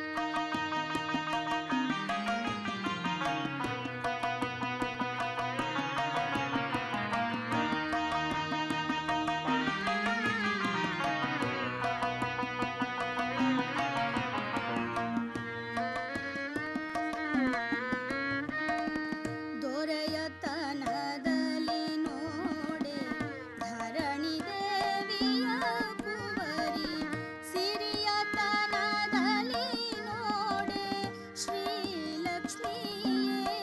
ದೊರೆಯತನದಲ್ಲಿ ನೋಡೆ ಧರಣಿ ದೇವಿಯ ಕುವರಿ ಸಿರಿಯತನದಲ್ಲಿ ನೋಡೆ ಶ್ರೀಲಕ್ಷ್ಮಿಯೇ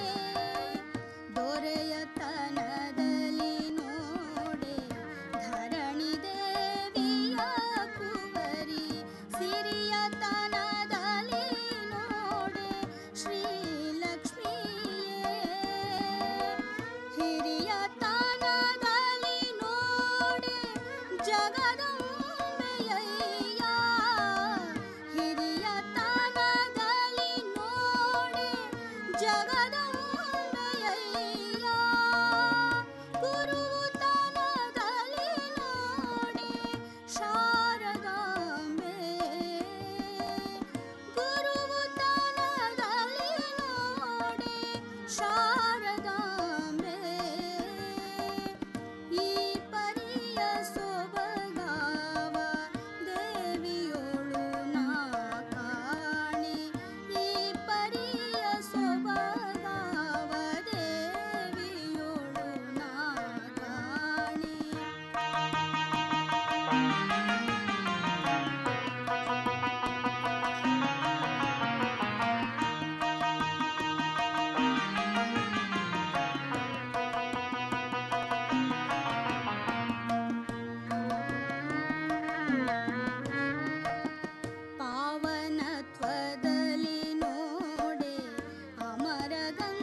ದೊರೆಯತನದಲ್ಲಿ ನೋಡೆ ಧರಣಿ ದೇವಿಯ ಕುವರಿ ಸಿರಿಯತನದಲ್ಲಿ ನೋಡೆ ಶ್ರೀಲಕ್ಷ್ಮಿಯೇ ಹಿರಿಯತನದಲ್ಲಿ ನೋಡೆ ಜಗದಂಬೆಯಯ್ಯ ಹಿರಿಯತನದಲ್ಲಿ ನೋಡೆ ಜಗದಂಬೆಯಯ್ಯ ಗುರುತನದಲ್ಲಿ ನೋಡೆ ಶಾರದಾಂಬೆ ಗುರುತನದಲ್ಲಿ ನೋಡೆ ಶಾರದಾಂಬೆ ಈ ಪರಿಯ ಸೊಬಗಾವ ದೇವಿಯೊಳು ನಾ ಕಾಣೆ ಈ ಪರಿಯ ಸೊಬಗಾವ ದೇವಿಯೊಳು ನಾ ಕಾಣೆ ಪಾವನತ್ವದಲ್ಲಿ ನೋಡೆ ಅಮರ ಗಂಗಾದೇವಿ